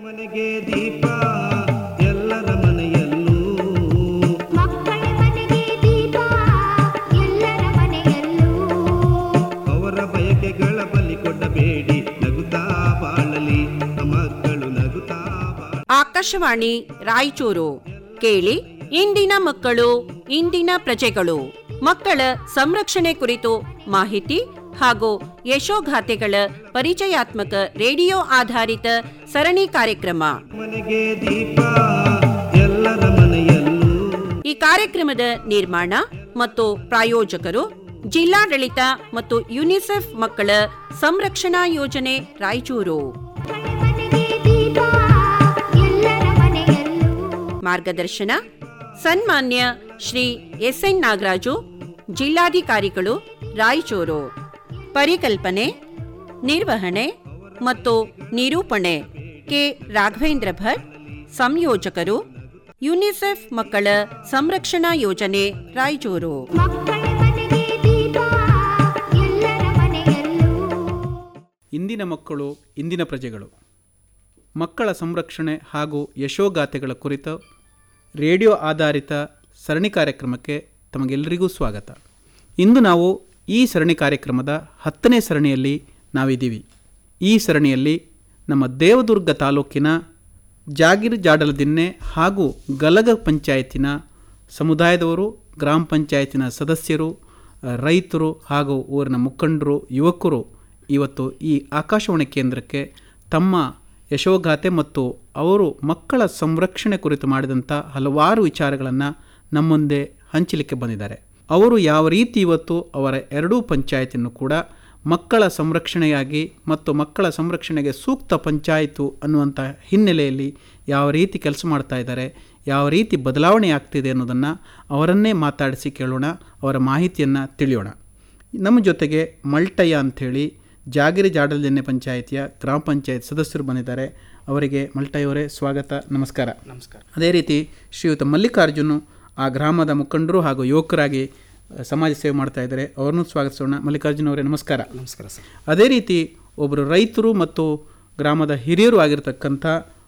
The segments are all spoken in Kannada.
ಮನೆಗೆ ದೀಪ ಎಲ್ಲರ ಮನೆಯಲ್ಲೂ ಮಕ್ಕಳ ಮನೆಗೆ ದೀಪ ಎಲ್ಲರ ಮನೆಯಲ್ಲೂ ಅವರ ಬಯಕೆಗಳ ಬಲಿ ಕೊಡಬೇಡಿ ನಗುತ್ತಾ ಬಾಳಲಿ ಮಕ್ಕಳು ನಗುತ್ತಾ ಬಾಳ ಆಕಾಶವಾಣಿ ರಾಯಚೂರು ಕೇಳಿ ಇಂದಿನ ಮಕ್ಕಳು ಇಂದಿನ ಪ್ರಜೆಗಳು ಮಕ್ಕಳ ಸಂರಕ್ಷಣೆ ಕುರಿತು ಮಾಹಿತಿ ಹಾಗೂ ಯಶೋಗಾಥೆಗಳ ಪರಿಚಯಾತ್ಮಕ ರೇಡಿಯೋ ಆಧಾರಿತ ಸರಣಿ ಕಾರ್ಯಕ್ರಮ ಮನೆಗೆ ದೀಪ ಎಲ್ಲರ ಮನೆಯಲ್ಲೂ ಈ ಕಾರ್ಯಕ್ರಮದ ನಿರ್ಮಾಣ ಮತ್ತು ಪ್ರಾಯೋಜಕರು ಜಿಲ್ಲಾಡಳಿತ ಮತ್ತು ಯುನಿಸೆಫ್ ಮಕ್ಕಳ ಸಂರಕ್ಷಣಾ ಯೋಜನೆ ರಾಯಚೂರು ಮಕ್ಕಳ ಮನೆಗೆ ದೀಪ ಎಲ್ಲರ ಮನೆಯಲ್ಲೂ ಮಾರ್ಗದರ್ಶನ ಸನ್ಮಾನ್ಯ ಶ್ರೀ ಎಸ್ ಎನ್ ನಾಗರಾಜು ಜಿಲ್ಲಾಧಿಕಾರಿಗಳು ರಾಯಚೂರು ಪರಿಕಲ್ಪನೆ ನಿರ್ವಹಣೆ ಮತ್ತು ನಿರೂಪಣೆ ಕೆ ರಾಘವೇಂದ್ರ ಭಟ್ ಸಂಯೋಜಕರು ಯುನಿಸೆಫ್ ಮಕ್ಕಳ ಸಂರಕ್ಷಣಾ ಯೋಜನೆ ರಾಯಚೂರು ಮಕ್ಕಳ ಮನೆಗೆ ದೀಪ ಎಲ್ಲರ ಮನೆಯಲ್ಲೂ ಇಂದಿನ ಮಕ್ಕಳು ಇಂದಿನ ಪ್ರಜೆಗಳು ಮಕ್ಕಳ ಸಂರಕ್ಷಣೆ ಹಾಗೂ ಯಶೋಗಾಥೆಗಳ ಕುರಿತ ರೇಡಿಯೋ ಆಧಾರಿತ ಸರಣಿ ಕಾರ್ಯಕ್ರಮಕ್ಕೆ ತಮಗೆಲ್ಲರಿಗೂ ಸ್ವಾಗತ ಇಂದು ನಾವು ಈ ಸರಣಿ ಕಾರ್ಯಕ್ರಮದ ಹತ್ತನೇ ಸರಣಿಯಲ್ಲಿ ನಾವಿದ್ದೀವಿ ಈ ಸರಣಿಯಲ್ಲಿ ನಮ್ಮ ದೇವದುರ್ಗ ತಾಲೂಕಿನ ಜಾಗಿರ್ ಜಾಡಲದಿನ್ನೆ ಹಾಗೂ ಗಲಗ ಪಂಚಾಯತಿನ ಸಮುದಾಯದವರು ಗ್ರಾಮ ಪಂಚಾಯತಿನ ಸದಸ್ಯರು ರೈತರು ಹಾಗೂ ಊರಿನ ಮುಖಂಡರು ಯುವಕರು ಇವತ್ತು ಈ ಆಕಾಶವಾಣಿ ಕೇಂದ್ರಕ್ಕೆ ತಮ್ಮ ಯಶೋಗಾಥೆ ಮತ್ತು ಅವರು ಮಕ್ಕಳ ಸಂರಕ್ಷಣೆ ಕುರಿತು ಮಾಡಿದಂಥ ಹಲವಾರು ವಿಚಾರಗಳನ್ನು ನಮ್ಮ ಮುಂದೆ ಹಂಚಲಿಕ್ಕೆ ಬಂದಿದ್ದಾರೆ ಅವರು ಯಾವ ರೀತಿ ಇವತ್ತು ಅವರ ಎರಡೂ ಪಂಚಾಯತಿಯನ್ನು ಕೂಡ ಮಕ್ಕಳ ಸಂರಕ್ಷಣೆಯಾಗಿ ಮತ್ತು ಮಕ್ಕಳ ಸಂರಕ್ಷಣೆಗೆ ಸೂಕ್ತ ಪಂಚಾಯಿತು ಅನ್ನುವಂಥ ಹಿನ್ನೆಲೆಯಲ್ಲಿ ಯಾವ ರೀತಿ ಕೆಲಸ ಮಾಡ್ತಾ ಇದ್ದಾರೆ ಯಾವ ರೀತಿ ಬದಲಾವಣೆ ಆಗ್ತಿದೆ ಅನ್ನೋದನ್ನು ಅವರನ್ನೇ ಮಾತಾಡಿಸಿ ಕೇಳೋಣ ಅವರ ಮಾಹಿತಿಯನ್ನು ತಿಳಿಯೋಣ ನಮ್ಮ ಜೊತೆಗೆ ಮಲ್ಟಯ್ಯ ಅಂಥೇಳಿ ಜಾಗಿರಿ ಜಾಡಲ್ದೆನ್ನೆ ಪಂಚಾಯಿತಿಯ ಗ್ರಾಮ ಪಂಚಾಯತ್ ಸದಸ್ಯರು ಬಂದಿದ್ದಾರೆ ಅವರಿಗೆ ಮಲ್ಟಯ್ಯವರೇ ಸ್ವಾಗತ ನಮಸ್ಕಾರ ನಮಸ್ಕಾರ ಅದೇ ರೀತಿ ಶ್ರೀಯುತ ಮಲ್ಲಿಕಾರ್ಜುನು ಆ ಗ್ರಾಮದ ಮುಖಂಡರು ಹಾಗೂ ಯುವಕರಾಗಿ ಅಹ್, ಸಮಾಜ ಸೇವೆ ಮಾಡ್ತಾ ಇದ್ದಾರೆ ಅವರನ್ನು ಸ್ವಾಗತಿಸೋಣ ಮಲ್ಲಿಕಾರ್ಜುನ ಅವರೇ ನಮಸ್ಕಾರ ನಮಸ್ಕಾರ ಸರ್ ಅದೇ ರೀತಿ ಒಬ್ಬರು ರೈತರು ಮತ್ತು ಗ್ರಾಮದ ಹಿರಿಯರು ಆಗಿರ್ತಕ್ಕಂಥ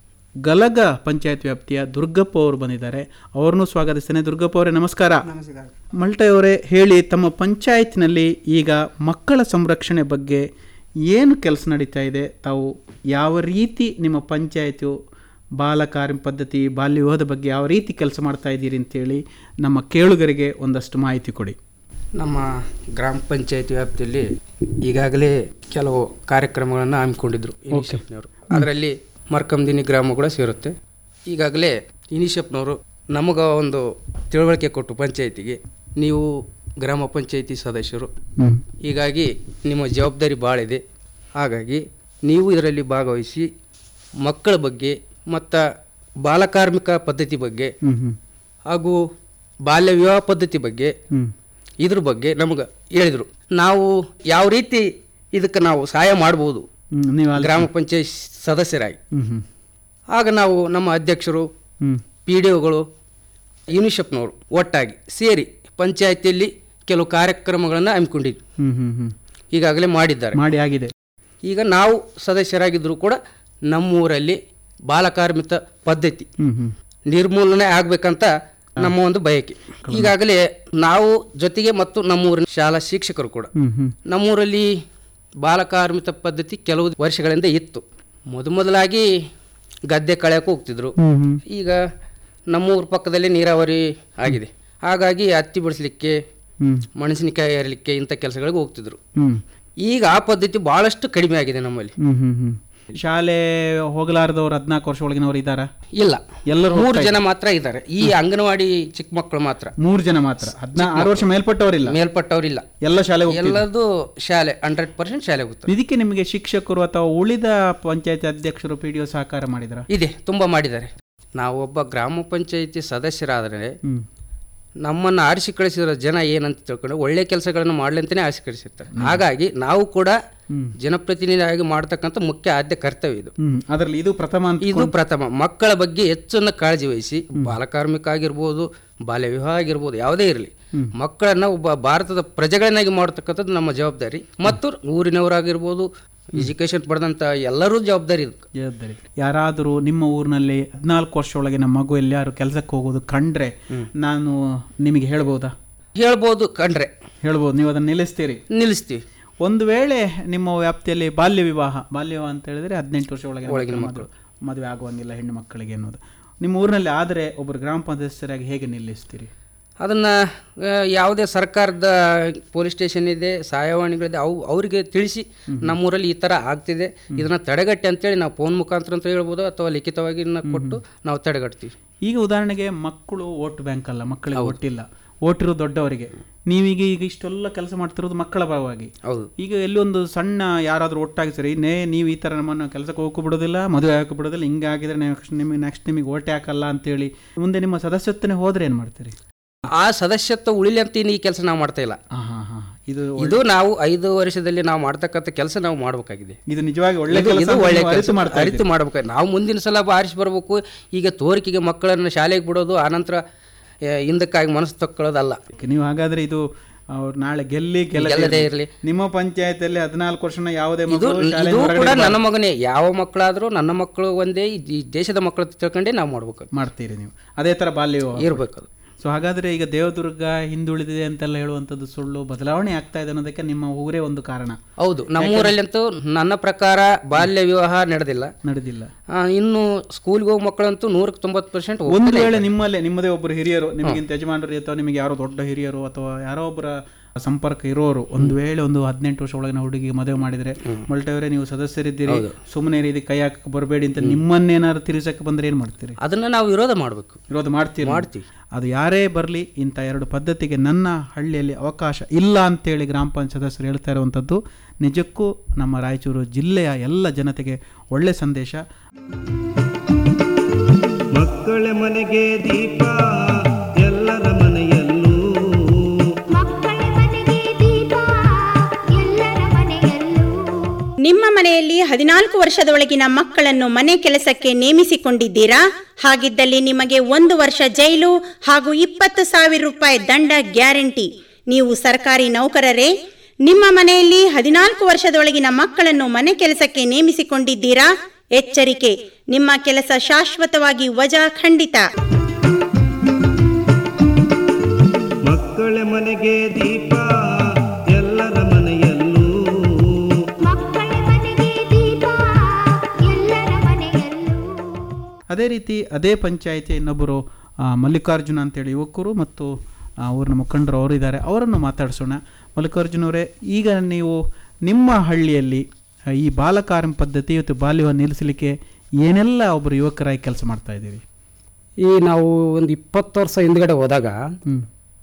ಗಲಗ ಪಂಚಾಯತ್ ವ್ಯಾಪ್ತಿಯ ದುರ್ಗಪ್ಪ ಅವರು ಬಂದಿದ್ದಾರೆ ಅವ್ರನ್ನೂ ಸ್ವಾಗತಿಸ್ತೇನೆ ದುರ್ಗಪ್ಪ ಅವರೇ ನಮಸ್ಕಾರ ಮಲ್ಟಯವರೇ ಹೇಳಿ ತಮ್ಮ ಪಂಚಾಯತ್ನಲ್ಲಿ ಈಗ ಮಕ್ಕಳ ಸಂರಕ್ಷಣೆ ಬಗ್ಗೆ ಏನು ಕೆಲಸ ನಡೀತಾ ಇದೆ ತಾವು ಯಾವ ರೀತಿ ನಿಮ್ಮ ಪಂಚಾಯತು ಬಾಲಕಾರ್ಯ ಪದ್ಧತಿ ಬಾಲ್ಯ ವಿವಾಹದ ಬಗ್ಗೆ ಯಾವ ರೀತಿ ಕೆಲಸ ಮಾಡ್ತಾ ಇದ್ದೀರಿ ಅಂತೇಳಿ ನಮ್ಮ ಕೇಳುಗರಿಗೆ ಒಂದಷ್ಟು ಮಾಹಿತಿ ಕೊಡಿ ನಮ್ಮ ಗ್ರಾಮ ಪಂಚಾಯತ್ ವ್ಯಾಪ್ತಿಯಲ್ಲಿ ಈಗಾಗಲೇ ಕೆಲವು ಕಾರ್ಯಕ್ರಮಗಳನ್ನು ಹಮ್ಮಿಕೊಂಡಿದ್ರು ಇನಿಷಿಯಪ್ನವರು ಅದರಲ್ಲಿ ಮರ್ಕಂದಿನಿ ಗ್ರಾಮ ಕೂಡ ಸೇರುತ್ತೆ ಈಗಾಗಲೇ ಇನಿಷಿಯಪ್ನವರು ನಮಗ ಒಂದು ತಿಳುವಳಿಕೆ ಕೊಟ್ಟು ಪಂಚಾಯತಿಗೆ ನೀವು ಗ್ರಾಮ ಪಂಚಾಯತಿ ಸದಸ್ಯರು ಹೀಗಾಗಿ ನಿಮ್ಮ ಜವಾಬ್ದಾರಿ ಭಾಳ ಇದೆ ಹಾಗಾಗಿ ನೀವು ಇದರಲ್ಲಿ ಭಾಗವಹಿಸಿ ಮಕ್ಕಳ ಬಗ್ಗೆ ಮತ್ತು ಬಾಲಕಾರ್ಮಿಕ ಪದ್ಧತಿ ಬಗ್ಗೆ ಹ್ಞೂ ಹ್ಞೂ ಹಾಗೂ ಬಾಲ್ಯ ವಿವಾಹ ಪದ್ಧತಿ ಬಗ್ಗೆ ಹ್ಞೂ ಇದ್ರ ಬಗ್ಗೆ ನಮಗೆ ಹೇಳಿದರು ನಾವು ಯಾವ ರೀತಿ ಇದಕ್ಕೆ ನಾವು ಸಹಾಯ ಮಾಡ್ಬೋದು ಹ್ಞೂ ನೀವು ಅಲ್ಲಿ ಗ್ರಾಮ ಪಂಚಾಯತ್ ಸದಸ್ಯರಾಗಿ ಹ್ಞೂ ಹ್ಞೂ ಆಗ ನಾವು ನಮ್ಮ ಅಧ್ಯಕ್ಷರು ಹ್ಞೂ ಪಿ ಡಿ ಒಗಳು ಯುನಿಸೆಫ್ನವರು ಒಟ್ಟಾಗಿ ಸೇರಿ ಪಂಚಾಯತಿಯಲ್ಲಿ ಕೆಲವು ಕಾರ್ಯಕ್ರಮಗಳನ್ನು ಹಮ್ಮಿಕೊಂಡಿದ್ವಿ ಹ್ಞೂ ಹ್ಞೂ ಹ್ಞೂ ಈಗಾಗಲೇ ಮಾಡಿದ್ದಾರೆ ಮಾಡಿ ಆಗಿದೆ ಈಗ ನಾವು ಸದಸ್ಯರಾಗಿದ್ದರೂ ಕೂಡ ನಮ್ಮೂರಲ್ಲಿ ಬಾಲಕಾರ್ಮಿಕ ಪದ್ಧತಿ ಹ್ಞೂ ಹ್ಞೂ ನಿರ್ಮೂಲನೆ ಆಗ್ಬೇಕಂತ ನಮ್ಮ ಒಂದು ಬಯಕೆ ಈಗಾಗಲೇ ನಾವು ಜೊತೆಗೆ ಮತ್ತು ನಮ್ಮೂರಿನ ಶಾಲಾ ಶಿಕ್ಷಕರು ಕೂಡ ಹ್ಞೂ ಹ್ಞೂ ನಮ್ಮೂರಲ್ಲಿ ಬಾಲಕಾರ್ಮಿಕ ಪದ್ಧತಿ ಕೆಲವು ವರ್ಷಗಳಿಂದ ಇತ್ತು ಮೊದಮೊದಲಾಗಿ ಗದ್ದೆ ಕಳೆಯಕ್ಕೆ ಹೋಗ್ತಿದ್ರು ಹ್ಞೂ ಹ್ಞೂ ಈಗ ನಮ್ಮೂರ ಪಕ್ಕದಲ್ಲಿ ನೀರಾವರಿ ಆಗಿದೆ ಹಾಗಾಗಿ ಹತ್ತಿ ಬಿಡಿಸ್ಲಿಕ್ಕೆ ಹ್ಞೂ ಮೆಣಸಿನಕಾಯಿ ಏರಲಿಕ್ಕೆ ಇಂಥ ಕೆಲಸಗಳಿಗೆ ಹೋಗ್ತಿದ್ರು ಹ್ಞೂ ಈಗ ಆ ಪದ್ಧತಿ ಭಾಳಷ್ಟು ಕಡಿಮೆ ಆಗಿದೆ ನಮ್ಮಲ್ಲಿ ಹ್ಞೂ ಹ್ಞೂ ಹ್ಞೂ ಶಾಲೆ ಹೋಗಲಾರದವ್ರು ಹದಿನಾಲ್ಕು ವರ್ಷ ಒಳಗಿನವ್ರು ಇದ್ದಾರಾ ಇಲ್ಲ ಎಲ್ಲರೂ ಮೂರು ಜನ ಮಾತ್ರ ಇದ್ದಾರೆ ಈ ಅಂಗನವಾಡಿ ಚಿಕ್ಕ ಮಕ್ಕಳು ಮಾತ್ರ ಮೂರು ಜನ ಮಾತ್ರ ಹದಿನಾ ಆರು ವರ್ಷ ಮೇಲ್ಪಟ್ಟವರಿಲ್ಲ ಮೇಲ್ಪಟ್ಟವರಿಲ್ಲ ಎಲ್ಲ ಶಾಲೆ ಹೋಗ್ತಿದ್ರು. ಎಲ್ಲದೂ ಶಾಲೆ ಹಂಡ್ರೆಡ್ ಪರ್ಸೆಂಟ್ ಶಾಲೆ ಹೋಗ್ತಾರೆ ಇದಕ್ಕೆ ನಿಮಗೆ ಶಿಕ್ಷಕರು ಅಥವಾ ಉಳಿದ ಪಂಚಾಯತ್ ಅಧ್ಯಕ್ಷರು ಪಿ ಡಿ ಒ ಸಹಕಾರ ಮಾಡಿದ್ರ ಇದೆ ತುಂಬ ಮಾಡಿದ್ದಾರೆ ನಾವು ಒಬ್ಬ ಗ್ರಾಮ ಪಂಚಾಯಿತಿ ಸದಸ್ಯರಾದರೆ ಹ್ಮ್ ನಮ್ಮನ್ನು ಆರಿಸಿ ಕಳಿಸಿರೋ ಜನ ಏನಂತ ತಿಳ್ಕೊಂಡು ಒಳ್ಳೆ ಕೆಲಸಗಳನ್ನು ಮಾಡ್ಲಿ ಅಂತಾನೆ ಆರಿಸಿ ಕಳಿಸಿರ್ತಾರೆ ಹಾಗಾಗಿ ನಾವು ಕೂಡ ಜನಪ್ರತಿನಿಧಿಯಾಗಿ ಮಾಡ್ತಕ್ಕಂಥ ಮುಖ್ಯ ಆದ್ಯ ಕರ್ತವ್ಯ ಇದು ಹ್ಮ್ ಅದರಲ್ಲಿ ಇದು ಪ್ರಥಮ ಅಂತ ಇದು ಪ್ರಥಮ ಮಕ್ಕಳ ಬಗ್ಗೆ ಹೆಚ್ಚನ್ನ ಕಾಳಜಿ ವಹಿಸಿ ಬಾಲಕಾರ್ಮಿಕ ಆಗಿರ್ಬೋದು ಬಾಲ್ಯ ವಿವಾಹ ಆಗಿರ್ಬೋದು ಯಾವುದೇ ಇರಲಿ ಮಕ್ಕಳನ್ನ ಒಬ್ಬ ಭಾರತದ ಪ್ರಜೆಗಳನ್ನಾಗಿ ಮಾಡತಕ್ಕಂಥದ್ದು ನಮ್ಮ ಜವಾಬ್ದಾರಿ ಮತ್ತು ಊರಿನವರಾಗಿರ್ಬೋದು ಎಜುಕೇಶನ್ ಪಡೆದಂಥ ಎಲ್ಲರೂ ಜವಾಬ್ದಾರಿ ಇದಕ್ಕೆ ಜವಾಬ್ದಾರಿ ಯಾರಾದರೂ ನಿಮ್ಮ ಊರಿನಲ್ಲಿ ಹದಿನಾಲ್ಕು ವರ್ಷ ಒಳಗಿನ ಮಗು ಎಲ್ಲಾರು ಕೆಲಸಕ್ಕೆ ಹೋಗೋದು ಕಂಡ್ರೆ ನಾನು ನಿಮಗೆ ಹೇಳ್ಬೋದಾ ಹೇಳ್ಬೋದು ಕಂಡ್ರೆ ಹೇಳ್ಬೋದು ನೀವು ಅದನ್ನು ನಿಲ್ಲಿಸ್ತೀರಿ ನಿಲ್ಲಿಸ್ತೀವಿ ಒಂದು ವೇಳೆ ನಿಮ್ಮ ವ್ಯಾಪ್ತಿಯಲ್ಲಿ ಬಾಲ್ಯ ವಿವಾಹ ಬಾಲ್ಯ ವಿವಾಹ ಅಂತ ಹೇಳಿದ್ರೆ ಹದಿನೆಂಟು ವರ್ಷ ಒಳಗಿನ ಮಕ್ಕಳು ಮದುವೆ ಆಗುವಂಗಿಲ್ಲ ಹೆಣ್ಣು ಮಕ್ಕಳಿಗೆ ಅನ್ನೋದು ನಿಮ್ಮ ಊರಿನಲ್ಲಿ ಆದರೆ ಒಬ್ಬರು ಗ್ರಾಮ ಪಂಚಾಯತ್ ಸದಸ್ಯರಾಗಿ ಹೇಗೆ ನಿಲ್ಲಿಸ್ತೀರಿ ಅದನ್ನು ಯಾವುದೇ ಸರ್ಕಾರದ ಪೊಲೀಸ್ ಸ್ಟೇಷನ್ ಇದೆ ಸಹಾಯವಾಣಿಗಳಿದೆ ಅವು ಅವರಿಗೆ ತಿಳಿಸಿ ನಮ್ಮೂರಲ್ಲಿ ಈ ಥರ ಆಗ್ತಿದೆ ಇದನ್ನು ತಡೆಗಟ್ಟೆ ಅಂತೇಳಿ ನಾವು ಫೋನ್ ಮುಖಾಂತರ ಅಂತ ಹೇಳ್ಬೋದು ಅಥವಾ ಲಿಖಿತವಾಗಿ ಇದನ್ನ ಕೊಟ್ಟು ನಾವು ತಡೆಗಟ್ತೀವಿ ಈಗ ಉದಾಹರಣೆಗೆ ಮಕ್ಕಳು ವೋಟ್ ಬ್ಯಾಂಕ್ ಅಲ್ಲ ಮಕ್ಕಳಿಗೆ ಒಟ್ಟಿಲ್ಲ ಓಟಿರೋ ದೊಡ್ಡವರಿಗೆ ನೀವೀಗ ಈಗ ಇಷ್ಟೆಲ್ಲ ಕೆಲಸ ಮಾಡ್ತಿರೋದು ಮಕ್ಕಳ ಭಾಗವಾಗಿ ಹೌದು ಈಗ ಎಲ್ಲೊಂದು ಸಣ್ಣ ಯಾರಾದರೂ ಒಟ್ಟಾಗಿ ಸರಿ ನೇ ನೀವು ಈ ಥರ ನಮ್ಮನ್ನು ಕೆಲಸಕ್ಕೆ ಹೋಗಕ್ಕೂ ಬಿಡೋದಿಲ್ಲ ಮದುವೆ ಹಾಕಿ ಬಿಡೋದಿಲ್ಲ ಹಿಂಗೆ ಆಗಿದ್ರೆ ನೆಕ್ಸ್ಟ್ ನಿಮಗೆ ನೆಕ್ಸ್ಟ್ ನಿಮಗೆ ಓಟೆ ಹಾಕಲ್ಲ ಅಂತೇಳಿ ಮುಂದೆ ನಿಮ್ಮ ಸದಸ್ಯತ್ವನೇ ಹೋದ್ರೆ ಏನು ಮಾಡ್ತೀರಿ ಆ ಸದಸ್ಯತ್ವ ಉಳಿಲಿ ಅಂತ ಇನ್ನು ಈ ಕೆಲಸ ನಾವು ಮಾಡ್ತಾ ಇಲ್ಲ ಹಾಂ ಹಾಂ ಹಾಂ ಇದು ಇದು ನಾವು ಐದು ವರ್ಷದಲ್ಲಿ ನಾವು ಮಾಡ್ತಕ್ಕಂಥ ಕೆಲಸ ನಾವು ಮಾಡಬೇಕಾಗಿದೆ ಇದು ನಿಜವಾಗಿ ಒಳ್ಳೆ ಇದು- ಕೆಲಸ ಇದು ಒಳ್ಳೆ ನೀವು ಅರಿತು ಕೆಲಸ ಮಾಡ್ತಾ ಅರಿತು ಮಾಡ್ಬೇಕು ನಾವು ಮುಂದಿನ ಸಲ ಆರಿಸಿ ಬರಬೇಕು ಈಗ ತೋರಿಕೆಗೆ ಮಕ್ಕಳನ್ನು ಶಾಲೆಗೆ ಬಿಡೋದು ಆನಂತರ ಆ, ಹಿಂದಕ್ಕಾಗಿ ಮನಸ್ಸು ತಕ್ಕೊಳ್ಳೋದಲ್ಲ ಇದ್ದೀರಿ. ನೀವು ಹಾಗಾದ್ರೆ ಇದು ಅವ್ರು ನಾಳೆ ಗೆಲ್ಲಿ ಗೆಲ್ಲದೇ ಗೆಲ್ಲದೇ ಇರ್ಲಿ. ನಿಮ್ಮ ಪಂಚಾಯತಲ್ಲಿ ಹದಿನಾಲ್ಕು ವರ್ಷನ ಯಾವುದೇ ಇದು ಮಗು ಶಾಲೆ ಇದು ಹೊರಗಡೆ ಕೂಡ ಇರ್ಬಾರ್ದು. ನನ್ನ ಮಗನೇ ಯಾವ ಮಕ್ಕಳಾದರೂ ನನ್ನ ಮಕ್ಕಳು ಒಂದೇ ಈ- ಈ ದೇಶದ ಮಕ್ಕಳು ಅಂತ ತಿಳ್ಕೊಂಡೇ ನಾವು ಮಾಡ್ಬೇಕು ಮಾಡ್ತೀರಿ ನೀವು ಅದೇ ಥರ ಬಾಲ್ಯ ವಿವಾಹ. ಇರ್ಬೇಕು ಅದು ಸೊ ಹಾಗಾದ್ರೆ ಈಗ ದೇವದುರ್ಗ ಹಿಂದುಳಿದಿದೆ ಅಂತೆಲ್ಲ ಹೇಳುವಂಥದ್ದು ಸುಳ್ಳು ಬದಲಾವಣೆ ಆಗ್ತಾ ಇದೆ ಅನ್ನೋದಕ್ಕೆ ನಿಮ್ಮ ಊರೇ ಒಂದು ಕಾರಣ ಹೌದು ನಮ್ಮೂರಲ್ಲಂತೂ ನನ್ನ ಪ್ರಕಾರ ಬಾಲ್ಯ ವಿವಾಹ ನಡೆದಿಲ್ಲ ನಡೆದಿಲ್ಲ ಆ, ಇನ್ನು ಸ್ಕೂಲ್ಗೆ ಹೋಗೋ ಮಕ್ಕಳಂತೂ ನೂರಕ್ಕೆ ತೊಂಬತ್ತು ಪರ್ಸೆಂಟ್ ಒಂದು ವೇಳೆ ನಿಮ್ಮಲ್ಲೇ ನಿಮ್ಮದೇ ಒಬ್ಬರು ಹಿರಿಯರು ನಿಮಗಿಂತ ಯಜಮಾನರು ಅಥವಾ ನಿಮಗೆ ಯಾರೋ ದೊಡ್ಡ ಹಿರಿಯರು ಅಥವಾ ಯಾರೋ ಒಬ್ಬರ ಸಂಪರ್ಕ ಇರೋರು ಒಂದು ವೇಳೆ ಒಂದು ಹದಿನೆಂಟು ವರ್ಷ ಒಳಗಿನ ಹುಡುಗಿಗೆ ಮದುವೆ ಮಾಡಿದ್ರೆ ಮಲ್ಟವರೇ ನೀವು ಸದಸ್ಯರಿದ್ದೀರಿ ಸುಮ್ಮನೆ ರೀತಿ ಕೈ ಹಾಕಕ್ಕೆ ಬರಬೇಡಿ ಅಂತ ನಿಮ್ಮನ್ನೇನಾದ್ರು ತಿರ್ಸಕ್ಕೆ ಬಂದ್ರೆ ಏನು ಮಾಡ್ತೀರಿ ಅದನ್ನು ನಾವು ವಿರೋಧ ಮಾಡಬೇಕು ವಿರೋಧ ಮಾಡ್ತೀರಿ ಮಾಡ್ತೀವಿ. ಅದು ಯಾರೇ ಬರಲಿ ಇಂಥ ಎರಡು ಪದ್ಧತಿಗೆ ನನ್ನ ಹಳ್ಳಿಯಲ್ಲಿ ಅವಕಾಶ ಇಲ್ಲ ಅಂತೇಳಿ ಗ್ರಾಮ ಪಂಚಾಯತ್ ಸದಸ್ಯರು ಹೇಳ್ತಾ ಇರುವಂಥದ್ದು ನಿಜಕ್ಕೂ ನಮ್ಮ ರಾಯಚೂರು ಜಿಲ್ಲೆಯ ಎಲ್ಲ ಜನತೆಗೆ ಒಳ್ಳೆ ಸಂದೇಶ ಮಕ್ಕಳ ಮನೆಗೆ ದೀಪ ಎಲ್ಲರ ಮನೆಯಲ್ಲೂ ಮಕ್ಕಳ ಮನೆಗೆ ದೀಪ ಎಲ್ಲರ ಮನೆಯಲ್ಲೂ ನಿಮ್ಮ ಮನೆಯಲ್ಲಿ ಹದಿನಾಲ್ಕು ವರ್ಷದೊಳಗಿನ ಮಕ್ಕಳನ್ನು ಮನೆ ಕೆಲಸಕ್ಕೆ ನೇಮಿಸಿಕೊಂಡಿದ್ದೀರಾ ಹಾಗಿದ್ದಲ್ಲಿ ನಿಮಗೆ ಒಂದು ವರ್ಷ ಜೈಲು ಹಾಗೂ ಇಪ್ಪತ್ತು ಸಾವಿರ ರೂಪಾಯಿ ದಂಡ ಗ್ಯಾರಂಟಿ ನೀವು ಸರ್ಕಾರಿ ನೌಕರರೇ ನಿಮ್ಮ ಮನೆಯಲ್ಲಿ ಹದಿನಾಲ್ಕು ವರ್ಷದೊಳಗಿನ ಮಕ್ಕಳನ್ನು ಮನೆ ಕೆಲಸಕ್ಕೆ ನೇಮಿಸಿಕೊಂಡಿದ್ದೀರಾ ಎಚ್ಚರಿಕೆ ನಿಮ್ಮ ಕೆಲಸ ಶಾಶ್ವತವಾಗಿ ವಜಾ ಖಂಡಿತ ಮಕ್ಕಳ ಮನೆಗೆ ದೀಪ ಎಲ್ಲರ ಮನೆಯಲ್ಲೂ ಮಕ್ಕಳ ಮನೆಗೆ ದೀಪ ಎಲ್ಲರ ಮನೆಯಲ್ಲೂ ಅದೇ ರೀತಿ ಅದೇ ಪಂಚಾಯಿತಿ ಇನ್ನೊಬ್ಬರು ಆ, ಮಲ್ಲಿಕಾರ್ಜುನ ಅಂತೇಳಿ ಯುವಕರು ಮತ್ತು ಆ, ಊರಿನ ಮುಖಂಡರು ಅವರು ಇದ್ದಾರೆ ಅವರನ್ನು ಮಾತಾಡಿಸೋಣ ಮಲ್ಲಿಕಾರ್ಜುನ ಅವರೇ ಈಗ ನೀವು ನಿಮ್ಮ ಹಳ್ಳಿಯಲ್ಲಿ ಆ, ಈ ಬಾಲಕಾರ್ಯ ಪದ್ಧತಿ ಮತ್ತು ಬಾಲ್ಯವನ್ನು ನಿಲ್ಲಿಸಲಿಕ್ಕೆ ಏನೆಲ್ಲ ಒಬ್ಬರು ಯುವಕರಾಗಿ ಕೆಲಸ ಮಾಡ್ತಾ ಇದ್ದೀವಿ ಈ ನಾವು ಒಂದು ಇಪ್ಪತ್ತು ವರ್ಷ ಹಿಂದ್ಗಡೆ ಹೋದಾಗ ಹ್ಞೂ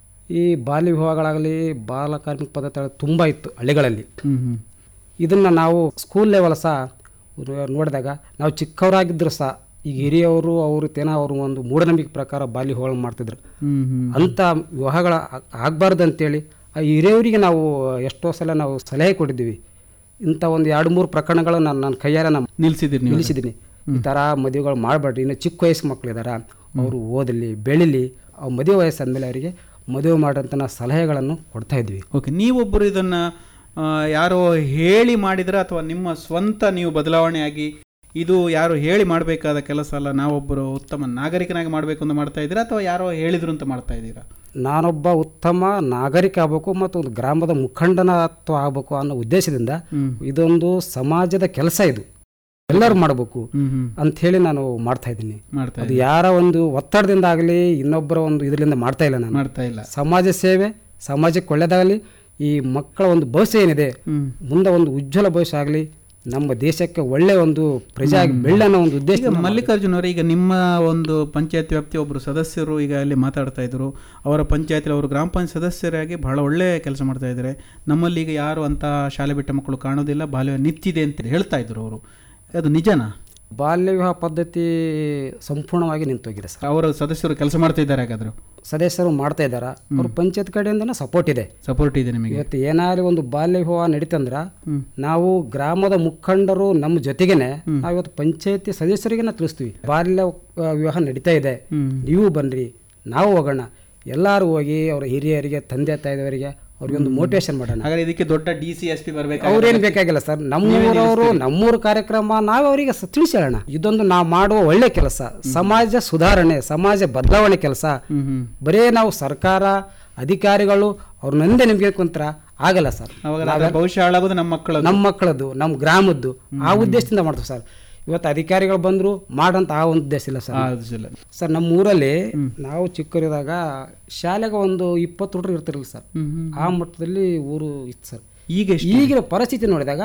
ಈ ಬಾಲ್ಯ ವಿವಾಹಗಳಾಗಲಿ ಬಾಲ ಕಾರ್ಮಿಕ ಪದ್ಧತಿ ತುಂಬ ಇತ್ತು ಹಳ್ಳಿಗಳಲ್ಲಿ ಹ್ಞೂ ಹ್ಞೂ ಇದನ್ನು ನಾವು ಸ್ಕೂಲ್ ಲೆವೆಲ್ ಸಹ ನೋಡಿದಾಗ ನಾವು ಚಿಕ್ಕವರಾಗಿದ್ದರೂ ಸಹ ಈಗ ಹಿರಿಯವರು ಅವರು ತೇನ ಅವರು ಒಂದು ಮೂಢನಂಬಿಕೆ ಪ್ರಕಾರ ಬಾಲ್ಯ ವಿವಾಹಗಳು ಮಾಡ್ತಿದ್ರು ಹ್ಞೂ ಹ್ಞೂ ಅಂಥ ವಿವಾಹಗಳ ಆಗಬಾರ್ದು ಅಂತೇಳಿ ಆ ಹಿರಿಯವರಿಗೆ ನಾವು ಎಷ್ಟೋ ಸಲ ನಾವು ಸಲಹೆ ಕೊಟ್ಟಿದ್ದೀವಿ ಇಂಥ ಒಂದು ಎರಡು ಮೂರು ಪ್ರಕರಣಗಳು ನಾನು ನನ್ನ ಕೈಯಾರೆ ನಾನು ನಿಲ್ಲಿಸಿದ್ದೀರಿ ನೀವು ನಿಲ್ಲಿಸಿದ್ದೀನಿ ಈ ಥರ ಮದುವೆಗಳು ಮಾಡಬೇಡ್ರಿ ಇನ್ನು ಚಿಕ್ಕ ವಯಸ್ಸು ಮಕ್ಕಳಿದ್ದಾರೆ ಅವರು ಓದಲಿ ಬೆಳಿಲಿ ಅವ್ರು ಮದುವೆ ವಯಸ್ಸಾದ್ಮೇಲೆ ಅವರಿಗೆ ಮದುವೆ ಮಾಡೋಂಥ ನಾವು ಸಲಹೆಗಳನ್ನು ಕೊಡ್ತಾ ಇದ್ವಿ ಓಕೆ ನೀವೊಬ್ಬರು ಇದನ್ನು ಯಾರೋ ಹೇಳಿ ಮಾಡಿದ್ರ ಅಥವಾ ನಿಮ್ಮ ಸ್ವಂತ ನೀವು ಬದಲಾವಣೆಯಾಗಿ ಇದು ಯಾರು ಹೇಳಿ ಮಾಡಬೇಕಾದ ಕೆಲಸ ಅಲ್ಲ ನಾವೊಬ್ಬರು ಉತ್ತಮ ನಾಗರಿಕನಾಗಿ ಮಾಡಬೇಕು ಅಂತ ಮಾಡ್ತಾ ಇದ್ದೀರಾ ಅಥವಾ ಯಾರೋ ಹೇಳಿದ್ರು ಅಂತ ಮಾಡ್ತಾ ಇದ್ದೀರಾ ನಾನೊಬ್ಬ ಉತ್ತಮ ನಾಗರಿಕ ಆಗಬೇಕು ಮತ್ತು ಒಂದು ಗ್ರಾಮದ ಮುಖಂಡನತ್ವ ಆಗಬೇಕು ಅನ್ನೋ ಉದ್ದೇಶದಿಂದ ಇದೊಂದು ಸಮಾಜದ ಕೆಲಸ ಇದು ಎಲ್ಲರೂ ಮಾಡಬೇಕು ಹ್ಮ್ ಹ್ಮ್ ಅಂತ ಹೇಳಿ ನಾನು ಮಾಡ್ತಾ ಇದ್ದೀನಿ ಮಾಡ್ತಾ ಅದು ಯಾರ ಒಂದು ಒತ್ತಡದಿಂದ ಆಗಲಿ ಇನ್ನೊಬ್ಬರ ಒಂದು ಇದರಿಂದ ಮಾಡ್ತಾ ಇಲ್ಲ ನಾನು ಮಾಡ್ತಾ ಇಲ್ಲ ಸಮಾಜ ಸೇವೆ ಸಮಾಜಕ್ಕೆ ಒಳ್ಳೆಯದಾಗಲಿ ಈ ಮಕ್ಕಳ ಒಂದು ಭವಿಷ್ಯ ಏನಿದೆ ಹ್ಮ್. ಮುಂದೆ ಒಂದು ಉಜ್ವಲ ಭವಿಷ್ಯ ಆಗಲಿ ನಮ್ಮ ದೇಶಕ್ಕೆ ಒಳ್ಳೆಯ ಒಂದು ಪ್ರಜೆ ಆಗಿ ಬೆಳ್ಳ ಅನ್ನೋ ಒಂದು ಉದ್ದೇಶ ಈಗ ಮಲ್ಲಿಕಾರ್ಜುನ್ ಅವರೇ ಈಗ ನಿಮ್ಮ ಒಂದು ಪಂಚಾಯತ್ ವ್ಯಾಪ್ತಿ ಒಬ್ಬರು ಸದಸ್ಯರು ಈಗ ಅಲ್ಲಿ ಮಾತಾಡ್ತಾ ಇದ್ರು ಅವರ ಪಂಚಾಯತ್ ಅವರು ಗ್ರಾಮ ಪಂಚಾಯತ್ ಸದಸ್ಯರಾಗಿ ಬಹಳ ಒಳ್ಳೆ ಕೆಲಸ ಮಾಡ್ತಾ ಇದ್ದಾರೆ ನಮ್ಮಲ್ಲಿ ಈಗ ಯಾರು ಅಂತ ಶಾಲೆ ಬಿಟ್ಟ ಮಕ್ಕಳು ಕಾಣೋದಿಲ್ಲ ಬಾಲ್ಯ ನಿಂತಿದೆ ಅಂತ ಹೇಳ್ತಾ ಇದ್ರು ಅವರು ಅದು ನಿಜನಾ ಬಾಲ್ಯ ವಿವಾಹ ಪದ್ಧತಿ ಸಂಪೂರ್ಣವಾಗಿ ನಿಂತೋಗಿದೆ ಸರ್ ಅವರ ಸದಸ್ಯರು ಕೆಲಸ ಮಾಡ್ತಾ ಇದ್ದಾರೆ ಹಾಗಾದ್ರೆ ಸದಸ್ಯರು ಮಾಡ್ತಾ ಇದ್ದಾರ ಅವ್ರ ಪಂಚಾಯತ್ ಕಡೆಯಿಂದನೂ ಸಪೋರ್ಟ್ ಇದೆ ಸಪೋರ್ಟ್ ಇದೆ ನಿಮಗೆ ಇವತ್ತು ಏನಾದ್ರು ಒಂದು ಬಾಲ್ಯ ವಿವಾಹ ನಡೀತಂದ್ರ ನಾವು ಗ್ರಾಮದ ಮುಖಂಡರು ನಮ್ಮ ಜೊತೆಗೇನೆ ನಾವು ಇವತ್ತು ಪಂಚಾಯತಿ ಸದಸ್ಯರಿಗೆ ನಾವು ತಿಳಿಸ್ತೀವಿ ಬಾಲ್ಯ ಆ, ವಿವಾಹ ನಡೀತಾ ಇದೆ ನೀವು ಬನ್ರಿ ನಾವು ಹೋಗೋಣ ಎಲ್ಲರೂ ಹೋಗಿ ಅವರ ಹಿರಿಯರಿಗೆ ತಂದೆ ತಾಯಿದವರಿಗೆ ಅವ್ರಿಗೊಂದು ಮೋಟಿವೇಶನ್ ಮಾಡೋಣ ಹಾಗಾದ್ರೆ ಇದಕ್ಕೆ ದೊಡ್ಡ ಡಿ ಸಿ ಎಸ್ ಪಿ ಬರಬೇಕು ಅವ್ರೇನು ಬೇಕಾಗಿಲ್ಲ ಸರ್ ನಮ್ಮೂರವರು ನಮ್ಮೂರ ಕಾರ್ಯಕ್ರಮ ನಾವು ಅವರಿಗೆ ಸ- ತಿಳಿಸಿ ಹೇಳೋಣ ಇದೊಂದು ನಾವು ಮಾಡುವ ಒಳ್ಳೆ ಕೆಲಸ ಸಮಾಜ ಸುಧಾರಣೆ ಸಮಾಜ ಬದಲಾವಣೆ ಕೆಲಸ ಬರೇ ನಾವು ಸರ್ಕಾರ ಅಧಿಕಾರಿಗಳು ಅವ್ರ ನಂದೆ ನಿಮ್ಗೆ ಕುಂತ್ರ ಆಗಲ್ಲ ಸರ್ ಅವಾಗ ಅದರ ಭವಿಷ್ಯ ಹಾಳಾಗೋದು ನಮ್ಮ ಮಕ್ಕಳು ನಮ್ಮ ಮಕ್ಕಳದ್ದು ನಮ್ಮ ಗ್ರಾಮದ್ದು ಆ ಉದ್ದೇಶದಿಂದ ಮಾಡ್ತೀವಿ ಸರ್ ಇವತ್ತು ಅಧಿಕಾರಿಗಳು ಬಂದರು ಮಾಡಂತ ಆ ಒಂದು ಉದ್ದೇಶ ಇಲ್ಲ ಸರ್ ಇಲ್ಲ ಸರ್ ನಮ್ಮ ಊರಲ್ಲಿ ನಾವು ಚಿಕ್ಕವರಿದ್ದಾಗ ಶಾಲೆಗೆ ಒಂದು ಇಪ್ಪತ್ತು ಹುಡುಗರು ಇರ್ತಿರಲಿಲ್ಲ ಸರ್ ಆ ಮಟ್ಟದಲ್ಲಿ ಊರು ಇತ್ತು ಸರ್ ಈಗ ಎಷ್ಟು? ಈಗಿನ ಪರಿಸ್ಥಿತಿ ನೋಡಿದಾಗ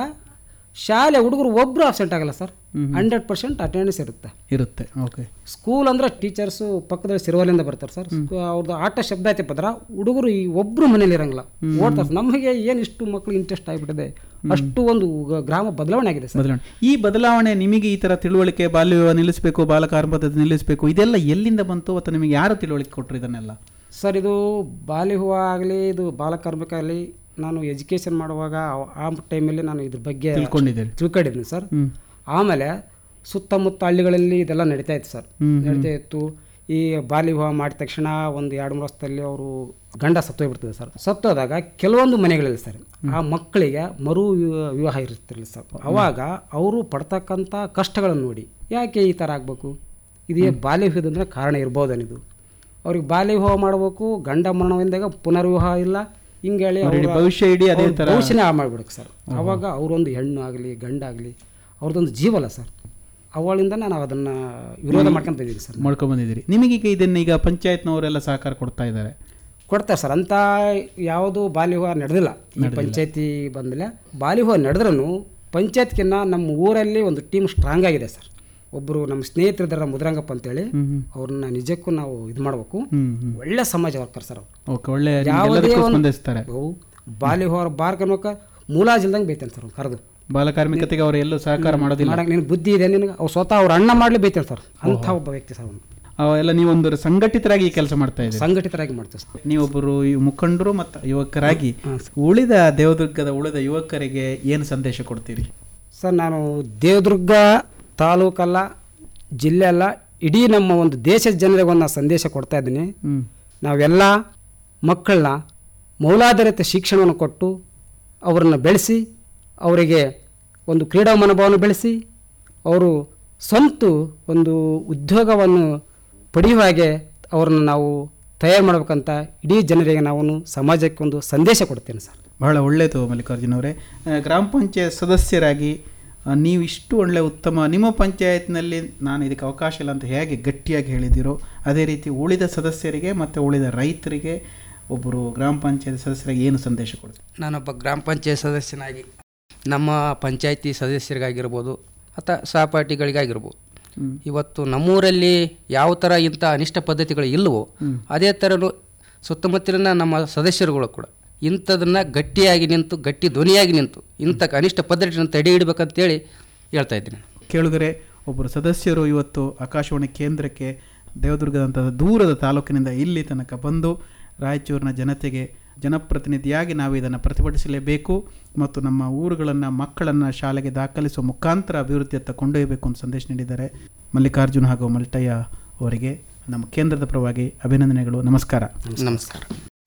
ಶಾಲೆ ಹುಡುಗರು ಒಬ್ಬರು ಅಬ್ಸೆಂಟ್ ಆಗಲ್ಲ ಸರ್ ಹಂಡ್ರೆಡ್ ಪರ್ಸೆಂಟ್ ಅಟೆಂಡೆನ್ಸ್ ಇರುತ್ತೆ ಇರುತ್ತೆ ಓಕೆ ಸ್ಕೂಲ್ ಅಂದ್ರೆ ಟೀಚರ್ಸು ಪಕ್ಕದಲ್ಲಿ ಸಿರುವಲಿಂದ ಬರ್ತಾರೆ ಸರ್ ಸ್ಕೂ- ಅವ್ರದ್ದು ಆಟ ಶಬ್ದ ಐತೆ ಪದ್ರ ಹುಡುಗರು ಈ ಒಬ್ರು ಮನೇಲಿ ಇರಂಗಿಲ್ಲ ಓಡ್ತಾರೆ ನಮಗೆ ಏನು ಇಷ್ಟು ಮಕ್ಕಳು ಇಂಟ್ರೆಸ್ಟ್ ಆಗಿಬಿಟ್ಟಿದೆ ಅಷ್ಟು ಒಂದು ಗ- ಗ್ರಾಮ ಬದಲಾವಣೆ ಆಗಿದೆ ಸರ್ ಬದಲಾವಣೆ ಈ ಬದಲಾವಣೆ ನಿಮಗೆ ಈ ತರ ತಿಳುವಳಿಕೆ ಬಾಲ್ಯ ವಿವಾಹ ನಿಲ್ಲಿಸಬೇಕು ಬಾಲಕಾರ್ಮ ಪದ್ಧತಿ ನಿಲ್ಲಿಸಬೇಕು ಇದೆಲ್ಲ ಎಲ್ಲಿಂದ ಬಂತು ಅಥವಾ ನಿಮಗೆ ಯಾರು ತಿಳುವಳಿಕೆ ಕೊಟ್ಟರು ಇದನ್ನೆಲ್ಲ ಸರ್ ಇದು ಬಾಲ್ಯ ಹೂವು ಆಗಲಿ ಇದು ಬಾಲಕಾರ್ಮಿಕ ಆಗಲಿ ನಾನು ಎಜುಕೇಷನ್ ಮಾಡುವಾಗ ಆ- ಆ ಟೈಮಲ್ಲಿ ನಾನು ಇದ್ರ ಬಗ್ಗೆ ತಿಳ್ಕೊಂಡಿದ್ದೀರಿ ತಿಳ್ಕೊಂಡಿದ್ದೀನಿ ಸರ್ ಆಮೇಲೆ ಸುತ್ತಮುತ್ತ ಹಳ್ಳಿಗಳಲ್ಲಿ ಇದೆಲ್ಲ ನಡೀತಾ ಇತ್ತು ಸರ್ ನಡೀತಾ ಇತ್ತು ಈ ಬಾಲ್ಯ ವಿವಾಹ ಮಾಡಿದ ತಕ್ಷಣ ಒಂದು ಎರಡು ಮೂರು ವರ್ಷದಲ್ಲಿ ಅವರು ಗಂಡ ಸತ್ತೋಗ್ಬಿಡ್ತದೆ ಸರ್ ಸತ್ತೋದಾಗ ಕೆಲವೊಂದು ಮನೆಗಳಲ್ಲಿ ಸರ್ ಆ ಮಕ್ಕಳಿಗೆ ಮರು ವಿವ- ವಿವಾಹ ಇರ್ತಿರಲಿಲ್ಲ ಸರ್ ಅವಾಗ ಅವರು ಪಡ್ತಕ್ಕಂಥ ಕಷ್ಟಗಳನ್ನು ನೋಡಿ ಯಾಕೆ ಈ ಥರ ಆಗಬೇಕು ಇದೇ ಬಾಲ್ಯ ವಿವಾಹದಂದ್ರೆ ಕಾರಣ ಇರ್ಬೋದನಿದು ಅವ್ರಿಗೆ ಬಾಲ್ಯ ವಿವಾಹ ಮಾಡಬೇಕು ಗಂಡ ಮರಣವಿಂದಾಗ ಪುನರ್ವಿವಾಹ ಇಲ್ಲ ಹಿಂಗೆ ಹೇಳಿ ಅವ್ರ ಇಡೀ ಅವ್ರ- ಭವಿಷ್ಯ ಇಡೀ ಅದೇ ಅವ್ರ ಥರ ಭವಿಷ್ಯನೇ ಹಾಳು ಮಾಡ್ಬಿಡಕ್ಕೆ ಸರ್ ಅವಾಗ ಅವರೊಂದು ಹೆಣ್ಣು ಆಗಲಿ ಗಂಡ ಆಗಲಿ ಅವ್ರದ್ದೊಂದು ಜೀವಲ್ಲ ಸರ್ ಅವಳಿಂದ ನಾವು ಅದನ್ನು ವಿರೋಧ ಮಾಡ್ಕೊಂತ ಇದ್ದೀವಿ ಸರ್ ಮಾಡ್ಕೊಂಡ್ ಬಂದಿದ್ದೀರಿ ನಿಮಗೀಗ ಇದನ್ನ ಈಗ ಪಂಚಾಯತ್ನವರೆಲ್ಲ ಸಹಕಾರ ಕೊಡ್ತಾ ಇದ್ದಾರೆ ಕೊಡ್ತಾರೆ ಸರ್ ಅಂತ ಯಾವುದು ಬಾಲ್ಯ ವಿವಾಹ ನಡೆದಿಲ್ಲ ಈ ಪಂಚಾಯತಿ ಬಂದಮೇಲೆ ಬಾಲ್ಯ ವಿವಾಹ ನಡೆದ್ರೂ ಪಂಚಾಯತ್ಗಿನ್ನ ನಮ್ಮ ಊರಲ್ಲಿ ಒಂದು ಟೀಮ್ ಸ್ಟ್ರಾಂಗ್ ಆಗಿದೆ ಸರ್ ಒಬ್ಬರು ನಮ್ಮ ಸ್ನೇಹಿತರಿದ್ದಾರ ಮುದ್ರಂಗಪ್ಪ ಅಂತೇಳಿ ಅವ್ರನ್ನ ನಿಜಕ್ಕೂ ನಾವು ಇದು ಮಾಡಬೇಕು ಒಳ್ಳೆ ಸಮಾಜ ವರ್ಕರ್ ಸರ್ ಅವ್ರು ಓಕೆ ಒಳ್ಳೆ ಯಾವುದೇ ಎಲ್ಲದಕ್ಕೂ ಒಂದು ಸ್ಪಂದಿಸ್ತಾರೆ ಅವು ಬಾಲ್ಯ ವಿವಾಹ ಬಾರ್ ಕರ್ಮಕ್ಕೆ ಮುಲಾಜಿಲ್ದಂಗೆ ಬೈತಾನೆ ಸರ್ ಅವ್ನು ಕರೆದು ಬಾಲಕಾರ್ಮಿಕತೆಗೆ ಅವರು ಎಲ್ಲೂ ಸಹಕಾರ ಮಾಡೋದಿಲ್ಲ ಮಾಡಕ್ಕೆ ನಿನಗೆ ಬುದ್ಧಿ ಇದೆ ನಿನಗೆ ಅವ್ರು ಸ್ವತಃ ಅವ್ರ ಅಣ್ಣ ಮಾಡಲಿ ಬೈತಾನೆ ಸರ್ ಅಂಥ ಒಬ್ಬ ವ್ಯಕ್ತಿ ಸರ್ ಅವನು ಅವೆಲ್ಲ ನೀವೊಂದು ಸಂಘಟಿತರಾಗಿ ಈ ಕೆಲಸ ಮಾಡ್ತಾ ಇದ್ದೀರಿ ಸಂಘಟಿತರಾಗಿ ಮಾಡ್ತೀವಿ ಸರ್ ನೀವೊಬ್ಬರು ಈ ಮುಖಂಡರು ಮತ್ತು ಯುವಕರಾಗಿ ಉಳಿದ ದೇವದುರ್ಗದ ಉಳಿದ ಯುವಕರಿಗೆ ಏನು ಸಂದೇಶ ಕೊಡ್ತೀರಿ ಸರ್ ನಾನು ದೇವದುರ್ಗ ತಾಲೂಕಲ್ಲ ಜಿಲ್ಲೆ ಅಲ್ಲ ಇಡೀ ನಮ್ಮ ಒಂದು ದೇಶದ ಜನರಿಗೆ ಒಂದು ಸಂದೇಶ ಕೊಡ್ತಾ ಇದ್ದೀನಿ ನಾವೆಲ್ಲ ಮಕ್ಕಳನ್ನ ಮೌಲಾಧಾರಿತ ಶಿಕ್ಷಣವನ್ನು ಕೊಟ್ಟು ಅವರನ್ನು ಬೆಳೆಸಿ ಅವರಿಗೆ ಒಂದು ಕ್ರೀಡಾ ಮನೋಭಾವವನ್ನು ಬೆಳೆಸಿ ಅವರು ಸ್ವಂತ ಒಂದು ಉದ್ಯೋಗವನ್ನು ಪಡೆಯುವ ಹಾಗೆ ಅವರನ್ನು ನಾವು ತಯಾರು ಮಾಡಬೇಕಂತ ಇಡೀ ಜನರಿಗೆ ನಾವು ಸಮಾಜಕ್ಕೆ ಒಂದು ಸಂದೇಶ ಕೊಡ್ತೇನೆ ಸರ್ ಬಹಳ ಒಳ್ಳೆಯದು ಮಲ್ಲಿಕಾರ್ಜುನ್ ಅವರೇ ಆ, ಗ್ರಾಮ ಪಂಚಾಯತ್ ಸದಸ್ಯರಾಗಿ ಆ, ನೀವು ಇಷ್ಟು ಒಳ್ಳೆ ಉತ್ತಮ ನಿಮ್ಮ ಪಂಚಾಯತ್ನಲ್ಲಿ ನಾನು ಇದಕ್ಕೆ ಅವಕಾಶ ಇಲ್ಲ ಅಂತ ಹೇಗೆ ಗಟ್ಟಿಯಾಗಿ ಹೇಳಿದ್ದೀರೋ ಅದೇ ರೀತಿ ಉಳಿದ ಸದಸ್ಯರಿಗೆ ಮತ್ತು ಉಳಿದ ರೈತರಿಗೆ ಒಬ್ಬರು ಗ್ರಾಮ ಪಂಚಾಯತ್ ಸದಸ್ಯರಿಗೆ ಏನು ಸಂದೇಶ ಕೊಡ್ತೀರಿ ನಾನೊಬ್ಬ ಗ್ರಾಮ ಪಂಚಾಯತ್ ಸದಸ್ಯನಾಗಿ ನಮ್ಮ ಪಂಚಾಯತಿ ಸದಸ್ಯರಿಗಾಗಿರ್ಬೋದು ಅಥವಾ ಸಹಪಾಠಿಗಳಿಗಾಗಿರ್ಬೋದು ಇವತ್ತು ನಮ್ಮೂರಲ್ಲಿ ಯಾವ ಥರ ಇಂಥ ಅನಿಷ್ಟ ಪದ್ಧತಿಗಳು ಇಲ್ಲವೋ ಅದೇ ಥರನೂ ಸುತ್ತಮುತ್ತಲಿನ ನಮ್ಮ ಸದಸ್ಯರುಗಳು ಕೂಡ ಇಂಥದನ್ನು ಗಟ್ಟಿಯಾಗಿ ನಿಂತು ಗಟ್ಟಿ ಧ್ವನಿಯಾಗಿ ನಿಂತು ಇಂಥ ಅನಿಷ್ಟ ಪದ್ಧತಿಯನ್ನು ತಡೆ ಹಿಡಬೇಕಂತೇಳಿ ಹೇಳ್ತಾ ಇದ್ದೀನಿ ಕೇಳುಗರೆ ಒಬ್ಬರು ಸದಸ್ಯರು ಇವತ್ತು ಆಕಾಶವಾಣಿ ಕೇಂದ್ರಕ್ಕೆ ದೇವದುರ್ಗದಂತಹ ದೂರದ ತಾಲೂಕಿನಿಂದ ಇಲ್ಲಿ ತನಕ ಬಂದು ರಾಯಚೂರಿನ ಜನತೆಗೆ ಜನಪ್ರತಿನಿಧಿಯಾಗಿ ನಾವು ಇದನ್ನು ಪ್ರತಿಭಟಿಸಲೇಬೇಕು ಮತ್ತು ನಮ್ಮ ಊರುಗಳನ್ನು ಮಕ್ಕಳನ್ನು ಶಾಲೆಗೆ ದಾಖಲಿಸುವ ಮುಖಾಂತರ ಅಭಿವೃದ್ಧಿಯತ್ತ ಕೊಂಡೊಯ್ಯಬೇಕು ಅಂತ ಸಂದೇಶ ನೀಡಿದ್ದಾರೆ ಮಲ್ಲಿಕಾರ್ಜುನ್ ಹಾಗೂ ಮಲ್ಟಯ್ಯ ಅವರಿಗೆ ನಮ್ಮ ಕೇಂದ್ರದ ಪರವಾಗಿ ಅಭಿನಂದನೆಗಳು ನಮಸ್ಕಾರ ನಮಸ್ಕಾರ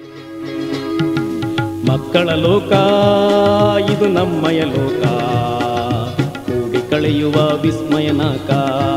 ಮಕ್ಕಳ ಲೋಕ ಇದು ನಮ್ಮಯ ಲೋಕ ಕೂಡಿ ಕಳೆಯುವ ವಿಸ್ಮಯನಾಕ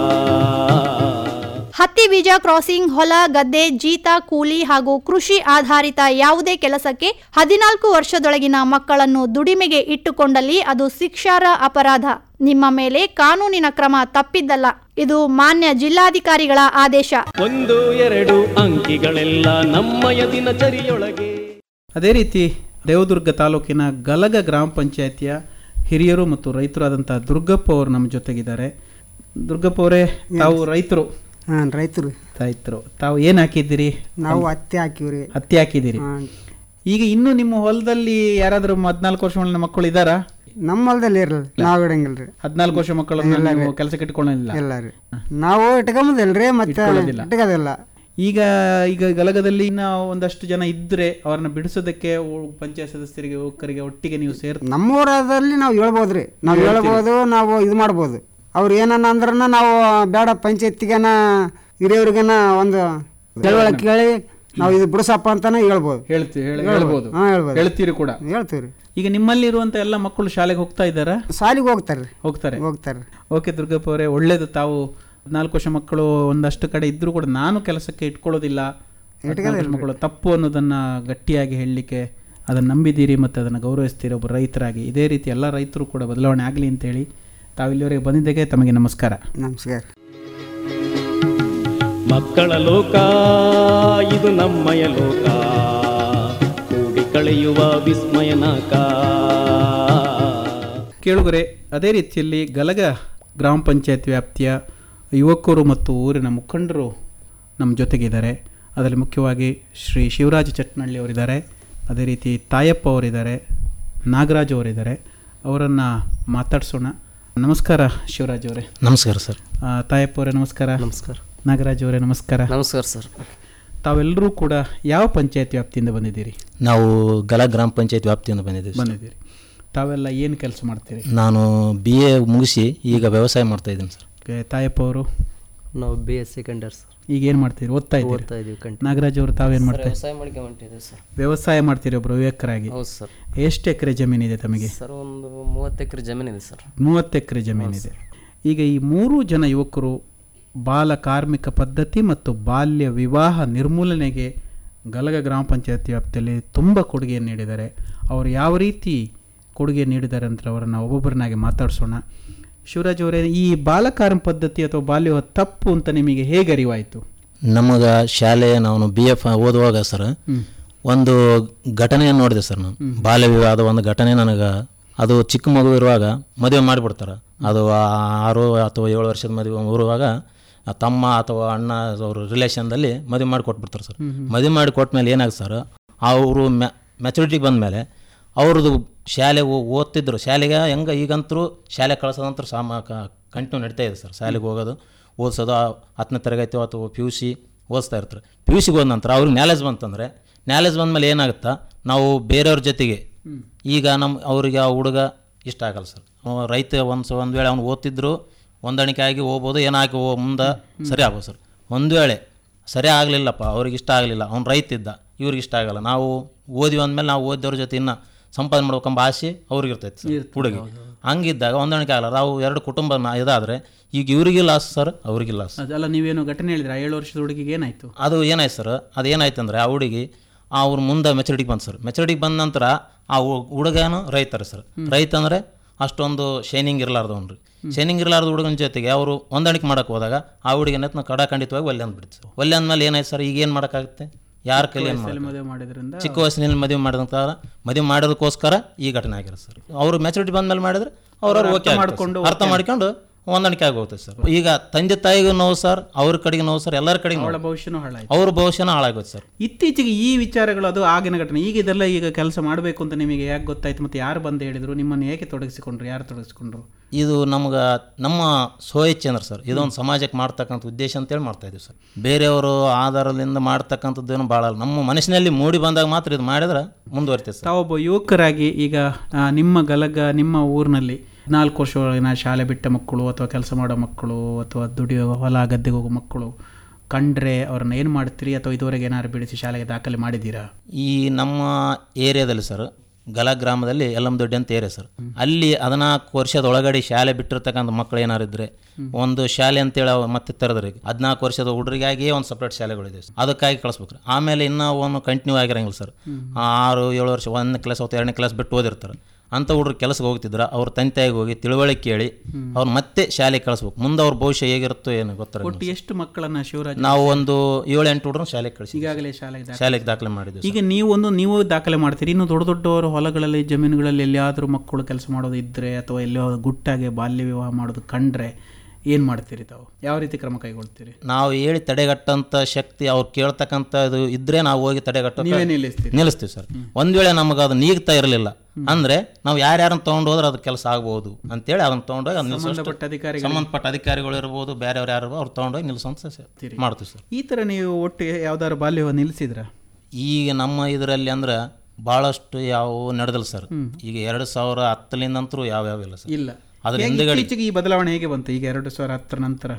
ಹತ್ತಿ ಬೀಜ ಕ್ರಾಸಿಂಗ್ ಹೊಲ ಗದ್ದೆ ಜೀತ ಕೂಲಿ ಹಾಗೂ ಕೃಷಿ ಆಧಾರಿತ ಯಾವುದೇ ಕೆಲಸಕ್ಕೆ ಹದಿನಾಲ್ಕು ವರ್ಷದೊಳಗಿನ ಮಕ್ಕಳನ್ನು ದುಡಿಮೆಗೆ ಇಟ್ಟುಕೊಂಡಲ್ಲಿ ಅದು ಶಿಕ್ಷಾರ ಅಪರಾಧ ನಿಮ್ಮ ಮೇಲೆ ಕಾನೂನಿನ ಕ್ರಮ ತಪ್ಪಿದ್ದಲ್ಲ ಇದು ಮಾನ್ಯ ಜಿಲ್ಲಾಧಿಕಾರಿಗಳ ಆದೇಶ ಒಂದು ಎರಡು ಅಂಕಿಗಳೆಲ್ಲ ನಮ್ಮಯ ದಿನಚರಿಯೊಳಗೆ ಅದೇ ರೀತಿ ದೇವದುರ್ಗ ತಾಲೂಕಿನ ಗಲಗ ಗ್ರಾಮ ಪಂಚಾಯತಿಯ ಹಿರಿಯರು ಮತ್ತು ರೈತರು ಆದಂಥ ದುರ್ಗಪ್ಪ ಅವರು ನಮ್ಮ ಜೊತೆಗಿದ್ದಾರೆ ದುರ್ಗಪ್ಪ ಅವರೇ ತಾವು ರೈತರು ಹಾಂ ರೈತರು ರೈತರು ತಾವು ಏನು ಹಾಕಿದ್ದೀರಿ ನಾವು ಹತ್ತಿ ಹಾಕಿವ್ರಿ ಹತ್ತಿ ಹಾಕಿದ್ದೀರಿ ಹಾಂ. ಈಗ ಇನ್ನು ನಿಮ್ಮ ಹೊಲದಲ್ಲಿ ಯಾರಾದರೂ ಹದಿನಾಲ್ಕು ವರ್ಷ ಒಳಗಿನ ಮಕ್ಕಳು ಇದ್ದಾರಾ ನಮ್ಮ ಹೊಲದಲ್ಲಿ ಇರಲ್ಲ ನಾವು ಇಡಂಗಿಲ್ಲ ರೀ ಹದಿನಾಲ್ಕು ವರ್ಷ ಮಕ್ಕಳನ್ನ ನೀವು ಕೆಲಸಕ್ಕೆ ಇಟ್ಕೊಳ್ಳೋದಿಲ್ಲ ಇಲ್ಲ ರೀ ನಾವು ಇಟ್ಕೊಂಬುದಿಲ್ರಿ ಮತ್ತೆ ಇಟ್ಕೊಳ್ಳೋದಿಲ್ಲ. ಇಟ್ಕೋದಿಲ್ಲ ಈಗ ಈಗ ಗಲಗದಲ್ಲಿ ಇನ್ನ ಒಂದಷ್ಟು ಜನ ಇದ್ರೆ ಅವ್ರನ್ನ ಬಿಡಿಸೋದಕ್ಕೆ ಉ- ಪಂಚಾಯತ್ ಸದಸ್ಯರಿಗೆ ಯುವಕರಿಗೆ ಒಟ್ಟಿಗೆ ನೀವು ಸೇರ್ ನಮ್ಮೂರದಲ್ಲಿ ನಾವು ಹೇಳ್ಬೋದ್ರಿ ನಾವು ಹೇಳ್ಬೋದು ನಾವು ಇದು ಮಾಡ್ಬೋದು ಅವ್ರು ಏನನ್ನ ಅಂದ್ರನ ನಾವು ಬೇಡ ಪಂಚಾಯತಿಗೆನ ಹಿರಿಯವ್ರಿಗೆನ ಒಂದು ತಿಳುವಳಿಕೆ ಕೇಳಿ ನಾವು ಇದು ಬಿಡಿಸಪ್ಪ ಅಂತಾನೆ ಹೇಳ್ಬೋದು ಹೇಳ್ತಿ ಹೇಳ- ಹೇಳ್ಬೋದು. ಹೇಳ್ಬೋದು ಹಾ, ಹೇಳ್ಬೋದು. ಹೇಳ್ತೀರಿ ಕೂಡ ಹೇಳ್ತೀವಿ ರೀ ಈಗ ನಿಮ್ಮಲ್ಲಿರುವಂತ ಎಲ್ಲ ಮಕ್ಕಳು ಶಾಲೆಗೆ ಹೋಗ್ತಾ ಇದ್ದಾರಾ ಸಾಲಿಗೆ ಹೋಗ್ತಾರೆ ಹೋಗ್ತಾರೆ ಹೋಗ್ತಾರೆ ಓಕೆ ದುರ್ಗಪ್ಪ ಅವರೇ ಒಳ್ಳೇದು ತಾವು ಹದಿನಾಲ್ಕು ವರ್ಷ ಮಕ್ಕಳು ಒಂದಷ್ಟು ಕಡೆ ಇದ್ರೂ ಕೂಡ ನಾನು ಕೆಲಸಕ್ಕೆ ಇಟ್ಕೊಳ್ಳೋದಿಲ್ಲ ಹದಿನಾಲ್ಕು ವರ್ಷ ಮಕ್ಕಳು ತಪ್ಪು ಅನ್ನೋದನ್ನ ಗಟ್ಟಿಯಾಗಿ ಹೇಳಲಿಕ್ಕೆ ಅದನ್ನು ನಂಬಿದ್ದೀರಿ ಮತ್ತು ಅದನ್ನು ಗೌರವಿಸ್ತೀರಿ ಒಬ್ಬ ರೈತರಾಗಿ ಇದೇ ರೀತಿ ಎಲ್ಲ ರೈತರು ಕೂಡ ಬದಲಾವಣೆ ಆಗಲಿ ಅಂತೇಳಿ ತಾವು ಇಲ್ಲಿವರೆಗೆ ಬಂದಿದ್ದಕ್ಕೆ ತಮಗೆ ನಮಸ್ಕಾರ ನಮಸ್ಕಾರ ಮಕ್ಕಳ ಲೋಕ ಇದು ನಮ್ಮಯ ಲೋಕ ಕೂಡಿ ಕಳೆಯುವ ವಿಸ್ಮಯ ನಾಕ ಕೇಳುಗರೆ ಅದೇ ರೀತಿಯಲ್ಲಿ ಗಲಗ ಗ್ರಾಮ ಪಂಚಾಯತ್ ವ್ಯಾಪ್ತಿಯ ಯುವಕರು ಮತ್ತು ಊರಿನ ಮುಖಂಡರು ನಮ್ಮ ಜೊತೆಗಿದ್ದಾರೆ ಅದರಲ್ಲಿ ಮುಖ್ಯವಾಗಿ ಶ್ರೀ ಶಿವರಾಜ ಚಟ್ನಳ್ಳಿ ಅವರಿದ್ದಾರೆ ಅದೇ ರೀತಿ ತಾಯಪ್ಪ ಅವರಿದ್ದಾರೆ ನಾಗರಾಜ್ ಅವರಿದ್ದಾರೆ ಅವರನ್ನು ಮಾತಾಡಿಸೋಣ ನಮಸ್ಕಾರ ಶಿವರಾಜ್ ಅವರೇ ನಮಸ್ಕಾರ ಸರ್ ಆ, ತಾಯಪ್ಪ ಅವರೇ ನಮಸ್ಕಾರ ನಮಸ್ಕಾರ ನಾಗರಾಜ್ ಅವರೇ ನಮಸ್ಕಾರ ನಮಸ್ಕಾರ ಸರ್ ತಾವೆಲ್ಲರೂ ಕೂಡ ಯಾವ ಪಂಚಾಯತ್ ವ್ಯಾಪ್ತಿಯಿಂದ ಬಂದಿದ್ದೀರಿ ನಾವು ಗಲ ಗ್ರಾಮ ಪಂಚಾಯತ್ ವ್ಯಾಪ್ತಿಯಿಂದ ಬಂದಿದ್ದೀವಿ ಸರ್. ಬಂದಿದ್ದೀರಿ ತಾವೆಲ್ಲ ಏನು ಕೆಲಸ ಮಾಡ್ತೀರಿ ನಾನು ಬಿ ಎ ಮುಗಿಸಿ ಈಗ ವ್ಯವಸಾಯ ಮಾಡ್ತಾ ಇದ್ದೀನಿ ಸರ್ ಓಕೆ, ತಾಯಪ್ಪ ಅವರು ನಾವು B S second year sir ಈಗ ಏನು ಮಾಡ್ತೀರಿ ಓದ್ತಾ ಇದ್ದೀರಿ ಓದ್ತಾ ಇದೀವಿ ಕಂಟಿನ್ಯೂ ನಾಗರಾಜ್ ಅವರು ತಾವೇನು ಮಾಡ್ತಾರೆ ವ್ಯವಸಾಯ ಮಾಡ್ಕೊಂಬಿಟ್ಟಿದ್ದೀವಿ ಸರ್ ವ್ಯವಸಾಯ ಮಾಡ್ತೀರಿ ಒಬ್ರು ಯುವಕರಾಗಿ ಹೌದು ಸರ್ ಎಷ್ಟು ಎಕರೆ ಜಮೀನಿದೆ ತಮಗೆ ಸರ್ ಒಂದು ಮೂವತ್ತು ಎಕರೆ ಜಮೀನಿದೆ ಸರ್ ಮೂವತ್ತು ಎಕರೆ ಜಮೀನಿದೆ ಈಗ ಈ ಮೂರು ಜನ ಯುವಕರು ಬಾಲ ಕಾರ್ಮಿಕ ಪದ್ಧತಿ ಮತ್ತು ಬಾಲ್ಯ ವಿವಾಹ ನಿರ್ಮೂಲನೆಗೆ ಗಲಗ ಗ್ರಾಮ ಪಂಚಾಯತ್ ವ್ಯಾಪ್ತಿಯಲ್ಲಿ ತುಂಬ ಕೊಡುಗೆಯನ್ನು ನೀಡಿದ್ದಾರೆ ಅವರು ಯಾವ ರೀತಿ ಕೊಡುಗೆ ನೀಡಿದ್ದಾರೆ ಅಂತ ಅವರನ್ನು ಒಬ್ಬೊಬ್ಬರನ್ನಾಗಿ ಮಾತಾಡಿಸೋಣ ಶಿವರಾಜ್ ಅವರೇ ಈ ಬಾಲಕಾರ್ಮ ಪದ್ಧತಿ ಅಥವಾ ಬಾಲ್ಯ ವಿವಾಹ ತಪ್ಪು ಅಂತ ನಿಮಗೆ ಹೇಗೆ ಅರಿವಾಯಿತು ನಮಗೆ ಶಾಲೆ ನಾನು ಬಿ ಎಫ್ ಓದುವಾಗ ಸರ್ ಒಂದು ಘಟನೆಯನ್ನು ನೋಡಿದೆ ಸರ್ ನಾನು ಬಾಲ್ಯ ವಿವಾಹದ ಒಂದು ಘಟನೆ ನನಗೆ ಅದು ಚಿಕ್ಕ ಮಗು ಇರುವಾಗ ಮದುವೆ ಮಾಡಿಬಿಡ್ತಾರೆ ಅದು ಆರು ಅಥವಾ ಏಳು ವರ್ಷದ ಮದುವೆ ಇರುವಾಗ ಆ ತಮ್ಮ ಅಥವಾ ಅಣ್ಣ ಅವರು ರಿಲೇಷನ್ದಲ್ಲಿ ಮದುವೆ ಮಾಡಿ ಕೊಟ್ಬಿಡ್ತಾರೆ ಸರ್ ಮದುವೆ ಮಾಡಿ ಕೊಟ್ಮೇಲೆ ಏನಾಗುತ್ತೆ ಸರ್ ಅವರು ಮ್ಯಾಚುರಿಟಿಗೆ ಬಂದಮೇಲೆ ಅವ್ರದ್ದು ಶಾಲೆಗೆ ಹೋಗ್- ಓದ್ತಿದ್ರು ಶಾಲೆಗೆ ಹೆಂಗೆ ಈಗಂತರೂ ಶಾಲೆ ಕಳ್ಸೋದಂತೂ ಸಾಮ ಕಂಟಿನ್ಯೂ ನಡೀತಾ ಇದೆ ಸರ್ ಶಾಲೆಗೆ ಹೋಗೋದು ಓದಿಸೋದು ಆ ಹತ್ತನೇ ತರಗತಿ ಅಥವಾ ಪಿ ಯು ಸಿ ಓದಿಸ್ತಾ ಇರ್ತಾರೆ ಪಿ ಯು ಸಿಗೆ ಹೋದ ನಂತರ ಅವ್ರಿಗೆ ನ್ಯಾಲೇಜ್ ಬಂತಂದರೆ ನ್ಯಾಲೇಜ್ ಬಂದಮೇಲೆ ಏನಾಗುತ್ತಾ ನಾವು ಬೇರೆಯವ್ರ ಜೊತೆಗೆ ಈಗ ನಮ್ಮ ಅವರಿಗೆ ಆ ಹುಡುಗ ಇಷ್ಟ ಆಗಲ್ಲ ಸರ್ ಅವ ರೈತ ಒಂದು ಒಂದು ವೇಳೆ ಅವ್ನು ಓದ್ತಿದ್ರು ಹೊಂದಾಣಿಕೆ ಆಗಿ ಹೋಗ್ಬೋದು ಏನಾಗಿ ಹೋ ಮುಂದೆ ಸರಿ ಆಗ್ಬೋದು ಸರ್ ಒಂದು ವೇಳೆ ಸರಿ ಆಗಲಿಲ್ಲಪ್ಪ ಅವ್ರಿಗೆ ಇಷ್ಟ ಆಗಲಿಲ್ಲ ಅವ್ನು ರೈತ ಇದ್ದ ಇವ್ರಿಗೆ ಇಷ್ಟ ಆಗಲ್ಲ ನಾವು ಓದಿವಿ ಅಂದಮೇಲೆ ನಾವು ಓದಿದವ್ರ ಜೊತೆ ಇನ್ನು ಸಂಪಾದನೆ ಮಾಡ್ಬೇಕೆಂಬ ಆಸೆ ಅವ್ರಿಗೆ ಇರ್ತೈತೆ ಸರ್ ಹುಡುಗಿ ಹಂಗಿದ್ದಾಗ ಹೊಂದಾಣಿಕೆ ಆಗಲ್ಲ ನಾವು ಎರಡು ಕುಟುಂಬ ನ- ಇದಾದರೆ ಈಗ ಇವರಿಗೆ ಲಾಸ್ ಸರ್ ಅವ್ರಿಗೆ ಲಾಸ್ ಅದಲ್ಲ ನೀವೇನು ಘಟನೆ ಹೇಳಿದ್ರೆ ಏಳು ವರ್ಷದ ಹುಡುಗಿಗೆ ಏನಾಯಿತು ಅದು ಏನಾಯ್ತು ಸರ್ ಅದು ಏನಾಯ್ತು ಅಂದರೆ ಆ ಹುಡುಗಿ ಅವ್ರ ಮುಂದೆ ಮೆಚುರಿಟಿಗೆ ಬಂತು ಸರ್ ಮೆಚುರಿಟಿಗೆ ಬಂದ ನಂತರ ಆ ಹು- ಹುಡುಗನು ರೈತರ ಸರ್ ರೈತ ಅಂದರೆ ಅಷ್ಟೊಂದು ಶೈನಿಂಗ್ ಇರಲಾರ್ದವನು ರೀ ಶೈನಿಂಗ್ ಇರಲಾರ್ದ ಹುಡುಗನ ಜೊತೆಗೆ ಅವರು ಹೊಂದಾಣಿಕೆ ಮಾಡಕ್ಕೆ ಹೋದಾಗ ಆ ಹುಡುಗಿನ ನಾವು ಕಡಾಖಂಡಿತವಾಗಿ ಒಲ್ಲೆ ಅಂದ್ಬಿಡ್ತು ಸರ್ ಒಲ್ಲೆ ಅಂದಮೇಲೆ ಏನಾಯ್ತು ಸರ್ ಈಗ ಏನು ಮಾಡೋಕ್ಕಾಗುತ್ತೆ ಯಾರ ಕೈಲಿ ಏನು ವಯಸ್ಸಲ್ಲಿ ಮದುವೆ ಮಾಡಿದ್ರಿಂದ ಚಿಕ್ಕ ವಯಸ್ಸಿನಲ್ಲಿ ಮದುವೆ ಮಾಡಿದಂಥ ಮದುವೆ ಮಾಡೋದಕ್ಕೋಸ್ಕರ ಈ ಘಟನೆ ಆಗಿರುತ್ತೆ ಸರ್ ಅವರು ಮೆಚುರಿಟಿ ಬಂದಮೇಲೆ ಮಾಡಿದ್ರೆ ಅವ್ರವ್ರು ಅರ್ಥ ಓಕೆ ಮಾಡ್ಕೊಂಡು ಅರ್ಥ ಮಾಡ್ಕೊಂಡು ಹೊಂದಾಣಿಕೆ ಆಗೋಗುತ್ತೆ ಸರ್ ಈಗ ತಂದೆ ತಾಯಿಗೂ ನೋವು ಸರ್ ಅವ್ರ ಕಡೆಗೆ ನೋವು ಸರ್ ಎಲ್ಲರ ಕಡೆಗೆ ಅವಳ ನೋವು ಭವಿಷ್ಯನೂ ಹಾಳಾಯ್ತು ಅವ್ರ ಭವಿಷ್ಯನ ಹಾಳಾಗುತ್ತೆ ಸರ್ ಇತ್ತೀಚೆಗೆ ಈ ವಿಚಾರಗಳು ಅದು ಆಗಿನ ಘಟನೆ ಈಗ ಇದೆಲ್ಲ ಈಗ ಕೆಲಸ ಮಾಡಬೇಕು ಅಂತ ನಿಮಗೆ ಯಾಕೆ ಗೊತ್ತಾಯ್ತು ಮತ್ತೆ ಯಾರು ಬಂದು ಹೇಳಿದ್ರು ನಿಮ್ಮನ್ನು ಏಕೆ ತೊಡಗಿಸಿಕೊಂಡ್ರು ಯಾರು ತೊಡಗಿಸಿಕೊಂಡ್ರು ಇದು ನಮ್ಗೆ ನಮ್ಮ ಸ್ವಇಚ್ಛೆ ಅಂದ್ರೆ ಸರ್ ಇದೊಂದು ಸಮಾಜಕ್ಕೆ ಮಾಡ್ತಕ್ಕಂಥ ಉದ್ದೇಶ ಅಂತೇಳಿ ಮಾಡ್ತಾ ಇದೀವಿ ಸರ್ ಬೇರೆಯವರು ಆಧಾರದಿಂದ ಮಾಡ್ತಕ್ಕಂಥದ್ದೇನು ಭಾಳ ಅಲ್ಲ. ನಮ್ಮ ಮನಸ್ಸಿನಲ್ಲಿ ಮೂಡಿ ಬಂದಾಗ ಮಾತ್ರ ಇದು ಮಾಡಿದ್ರೆ ಮುಂದುವರಿತೈತೆ ಸರ್ ತಾವೊಬ್ಬ ಯುವಕರಾಗಿ ಈಗ ಆ, ನಿಮ್ಮ ಗಲಗ ನಿಮ್ಮ ಊರಿನಲ್ಲಿ ನಾಲ್ಕು ವರ್ಷದೊಳಗಿನ ಶಾಲೆ ಬಿಟ್ಟ ಮಕ್ಕಳು ಅಥವಾ ಕೆಲಸ ಮಾಡೋ ಮಕ್ಕಳು ಅಥವಾ ದುಡಿಯೋ ಹೊಲ ಗದ್ದೆಗೆ ಹೋಗೋ ಮಕ್ಕಳು ಕಂಡ್ರೆ ಅವ್ರನ್ನ ಏನು ಮಾಡ್ತೀರಿ ಅಥವಾ ಇದುವರೆಗೆ ಏನಾದ್ರು ಬಿಡಿಸಿ ಶಾಲೆಗೆ ದಾಖಲೆ ಮಾಡಿದ್ದೀರಾ ಈ ನಮ್ಮ ಏರಿಯಾದಲ್ಲಿ ಸರ್ ಗಲ ಗ್ರಾಮದಲ್ಲಿ ಯಲ್ಲಮ್ಮದೊಡ್ಡಿ ಅಂತ ಏರಿಯಾ ಸರ್ ಅಲ್ಲಿ ಹದಿನಾಲ್ಕು ವರ್ಷದ ಒಳಗಡೆ ಶಾಲೆ ಬಿಟ್ಟಿರ್ತಕ್ಕಂಥ ಮಕ್ಕಳು ಏನಾರು ಇದ್ರೆ ಒಂದು ಶಾಲೆ ಅಂತೇಳಿ ಅವು ಮತ್ತೆ ತೆರೆದ್ರಿ ಹದಿನಾಲ್ಕು ವರ್ಷದ ಹುಡುಗರಿಗಾಗಿಯೇ ಒಂದು ಸಪ್ರೇಟ್ ಶಾಲೆಗಳಿದೆ ಸರ್. ಅದಕ್ಕಾಗಿ ಕಳಿಸ್ಬೇಕು ಆಮೇಲೆ ಇನ್ನೂ ಒಂದು ಕಂಟಿನ್ಯೂ ಆಗಿರಂಗಿಲ್ಲ ಸರ್ ಆರು ಏಳು ವರ್ಷ ಒಂದನೇ ಕ್ಲಾಸ್ ಅಥವಾ ಎರಡನೇ ಕ್ಲಾಸ್ ಬಿಟ್ಟು ಓದಿರ್ತಾರೆ ಅಂಥ ಹುಡುಗರು ಕೆಲಸಕ್ಕೆ ಹೋಗ್ತಿದ್ರ ಅವ್ರ ತಂದೆ ತಾಯಿಗೆ ಹೋಗಿ ತಿಳುವಳಿಕೆ ಕೇಳಿ ಅವ್ರು ಮತ್ತೆ ಶಾಲೆಗೆ ಕಳಿಸ್ಬೇಕು ಮುಂದೆ ಅವ್ರ ಭವಿಷ್ಯ ಹೇಗಿರುತ್ತೋ ಏನು ಗೊತ್ತಿರ ಒಟ್ಟು ಎಷ್ಟು ಮಕ್ಕಳನ್ನ ಶಿವರಾಜ್ ನಾವು ಒಂದು ಏಳು ಎಂಟು ಹುಡುಗರು ಶಾಲೆಗೆ ಕಳಿಸಿ ಈಗಾಗಲೇ ಶಾಲೆಗೆ ದಾಖಲೆ ಶಾಲೆಗೆ ದಾಖಲೆ ಮಾಡಿದ್ವಿ ಈಗ ನೀವು ಒಂದು ನೀವು ದಾಖಲೆ ಮಾಡ್ತೀರಿ ಇನ್ನು ದೊಡ್ಡ ದೊಡ್ಡವರು ಹೊಲಗಳಲ್ಲಿ ಜಮೀನುಗಳಲ್ಲಿ ಎಲ್ಲಿಯಾದರೂ ಮಕ್ಕಳು ಕೆಲಸ ಮಾಡೋದು ಇದ್ದರೆ ಅಥವಾ ಎಲ್ಲೋ ಗುಟ್ಟಾಗೆ ಬಾಲ್ಯ ವಿವಾಹ ಮಾಡೋದು ಕಂಡ್ರೆ ಏನು ಮಾಡ್ತೀರಿ ತಾವು ಯಾವ ರೀತಿ ಕ್ರಮ ಕೈಗೊಳ್ತೀರಿ ನಾವು ಹೇಳಿ ತಡೆಗಟ್ಟಂತ ಶಕ್ತಿ ಅವ್ರು ಕೇಳ್ತಕ್ಕಂಥ ಇದು ಇದ್ರೆ ನಾವು ಹೋಗಿ ತಡೆಗಟ್ಟ ನೀವೇ ನಿಲ್ಲಿಸ್ತೀರಿ? ನಿಲ್ಲಿಸ್ತೀವಿ ಸರ್ ಒಂದ್ ವೇಳೆ ನಮಗೆ ಅದು ನೀಗ್ತಾ ಇರಲಿಲ್ಲ ಅಂದ್ರೆ ನಾವು ಯಾರ್ಯಾರನ್ನ ತೊಗೊಂಡು ಹೋದ್ರೆ ಅದು ಕೆಲಸ ಆಗ್ಬೋದು ಅಂತೇಳಿ ಅದನ್ನ ತೊಗೊಂಡೋಗಿ ಅದನ್ನ ನಿಲ್ಸೋಷ್ಟು- ಸಂಬಂಧಪಟ್ಟ ಅಧಿಕಾರಿಗಳು- ಸಂಬಂಧಪಟ್ಟ ಅಧಿಕಾರಿಗಳು ಇರ್ಬೋದು ಬೇರೆಯವ್ರು ಯಾರು ಅವ್ರು ತೊಗೊಂಡೋಗಿ ನಿಲ್ಲಿಸೋಂತ ಸ- ಮಾಡ್ತೀವಿ ಸರ್ ಈ ಥರ ನೀವು ಒಟ್ಟು ಯಾವ್ದಾದ್ರು ಬಾಲ್ಯ ವಿವಾಹ ನಿಲ್ಲಿಸಿದ್ರಾ ಈಗ ನಮ್ಮ ಇದರಲ್ಲಿ ಅಂದ್ರೆ ಭಾಳಷ್ಟು ಯಾವ ನಡೆದಿಲ್ಲ ಸರ್ ಈಗ ಎರಡು ಸಾವಿರ ಹತ್ತಲಿಂದಂತರೂ ಯಾವ ಯಾವ ಇಲ್ಲ ಸರ್ ಇಲ್ಲ ಅದ್ರ ಹೇಗೆ ಹಿಂದೆಗಡೆ ಇತ್ತೀಚೆಗೆ ಈ ಬದಲಾವಣೆ ಹೇಗೆ ಬಂತು ಈಗ ಎರಡು ಸಾವಿರ ಹತ್ತರ ನಂತರ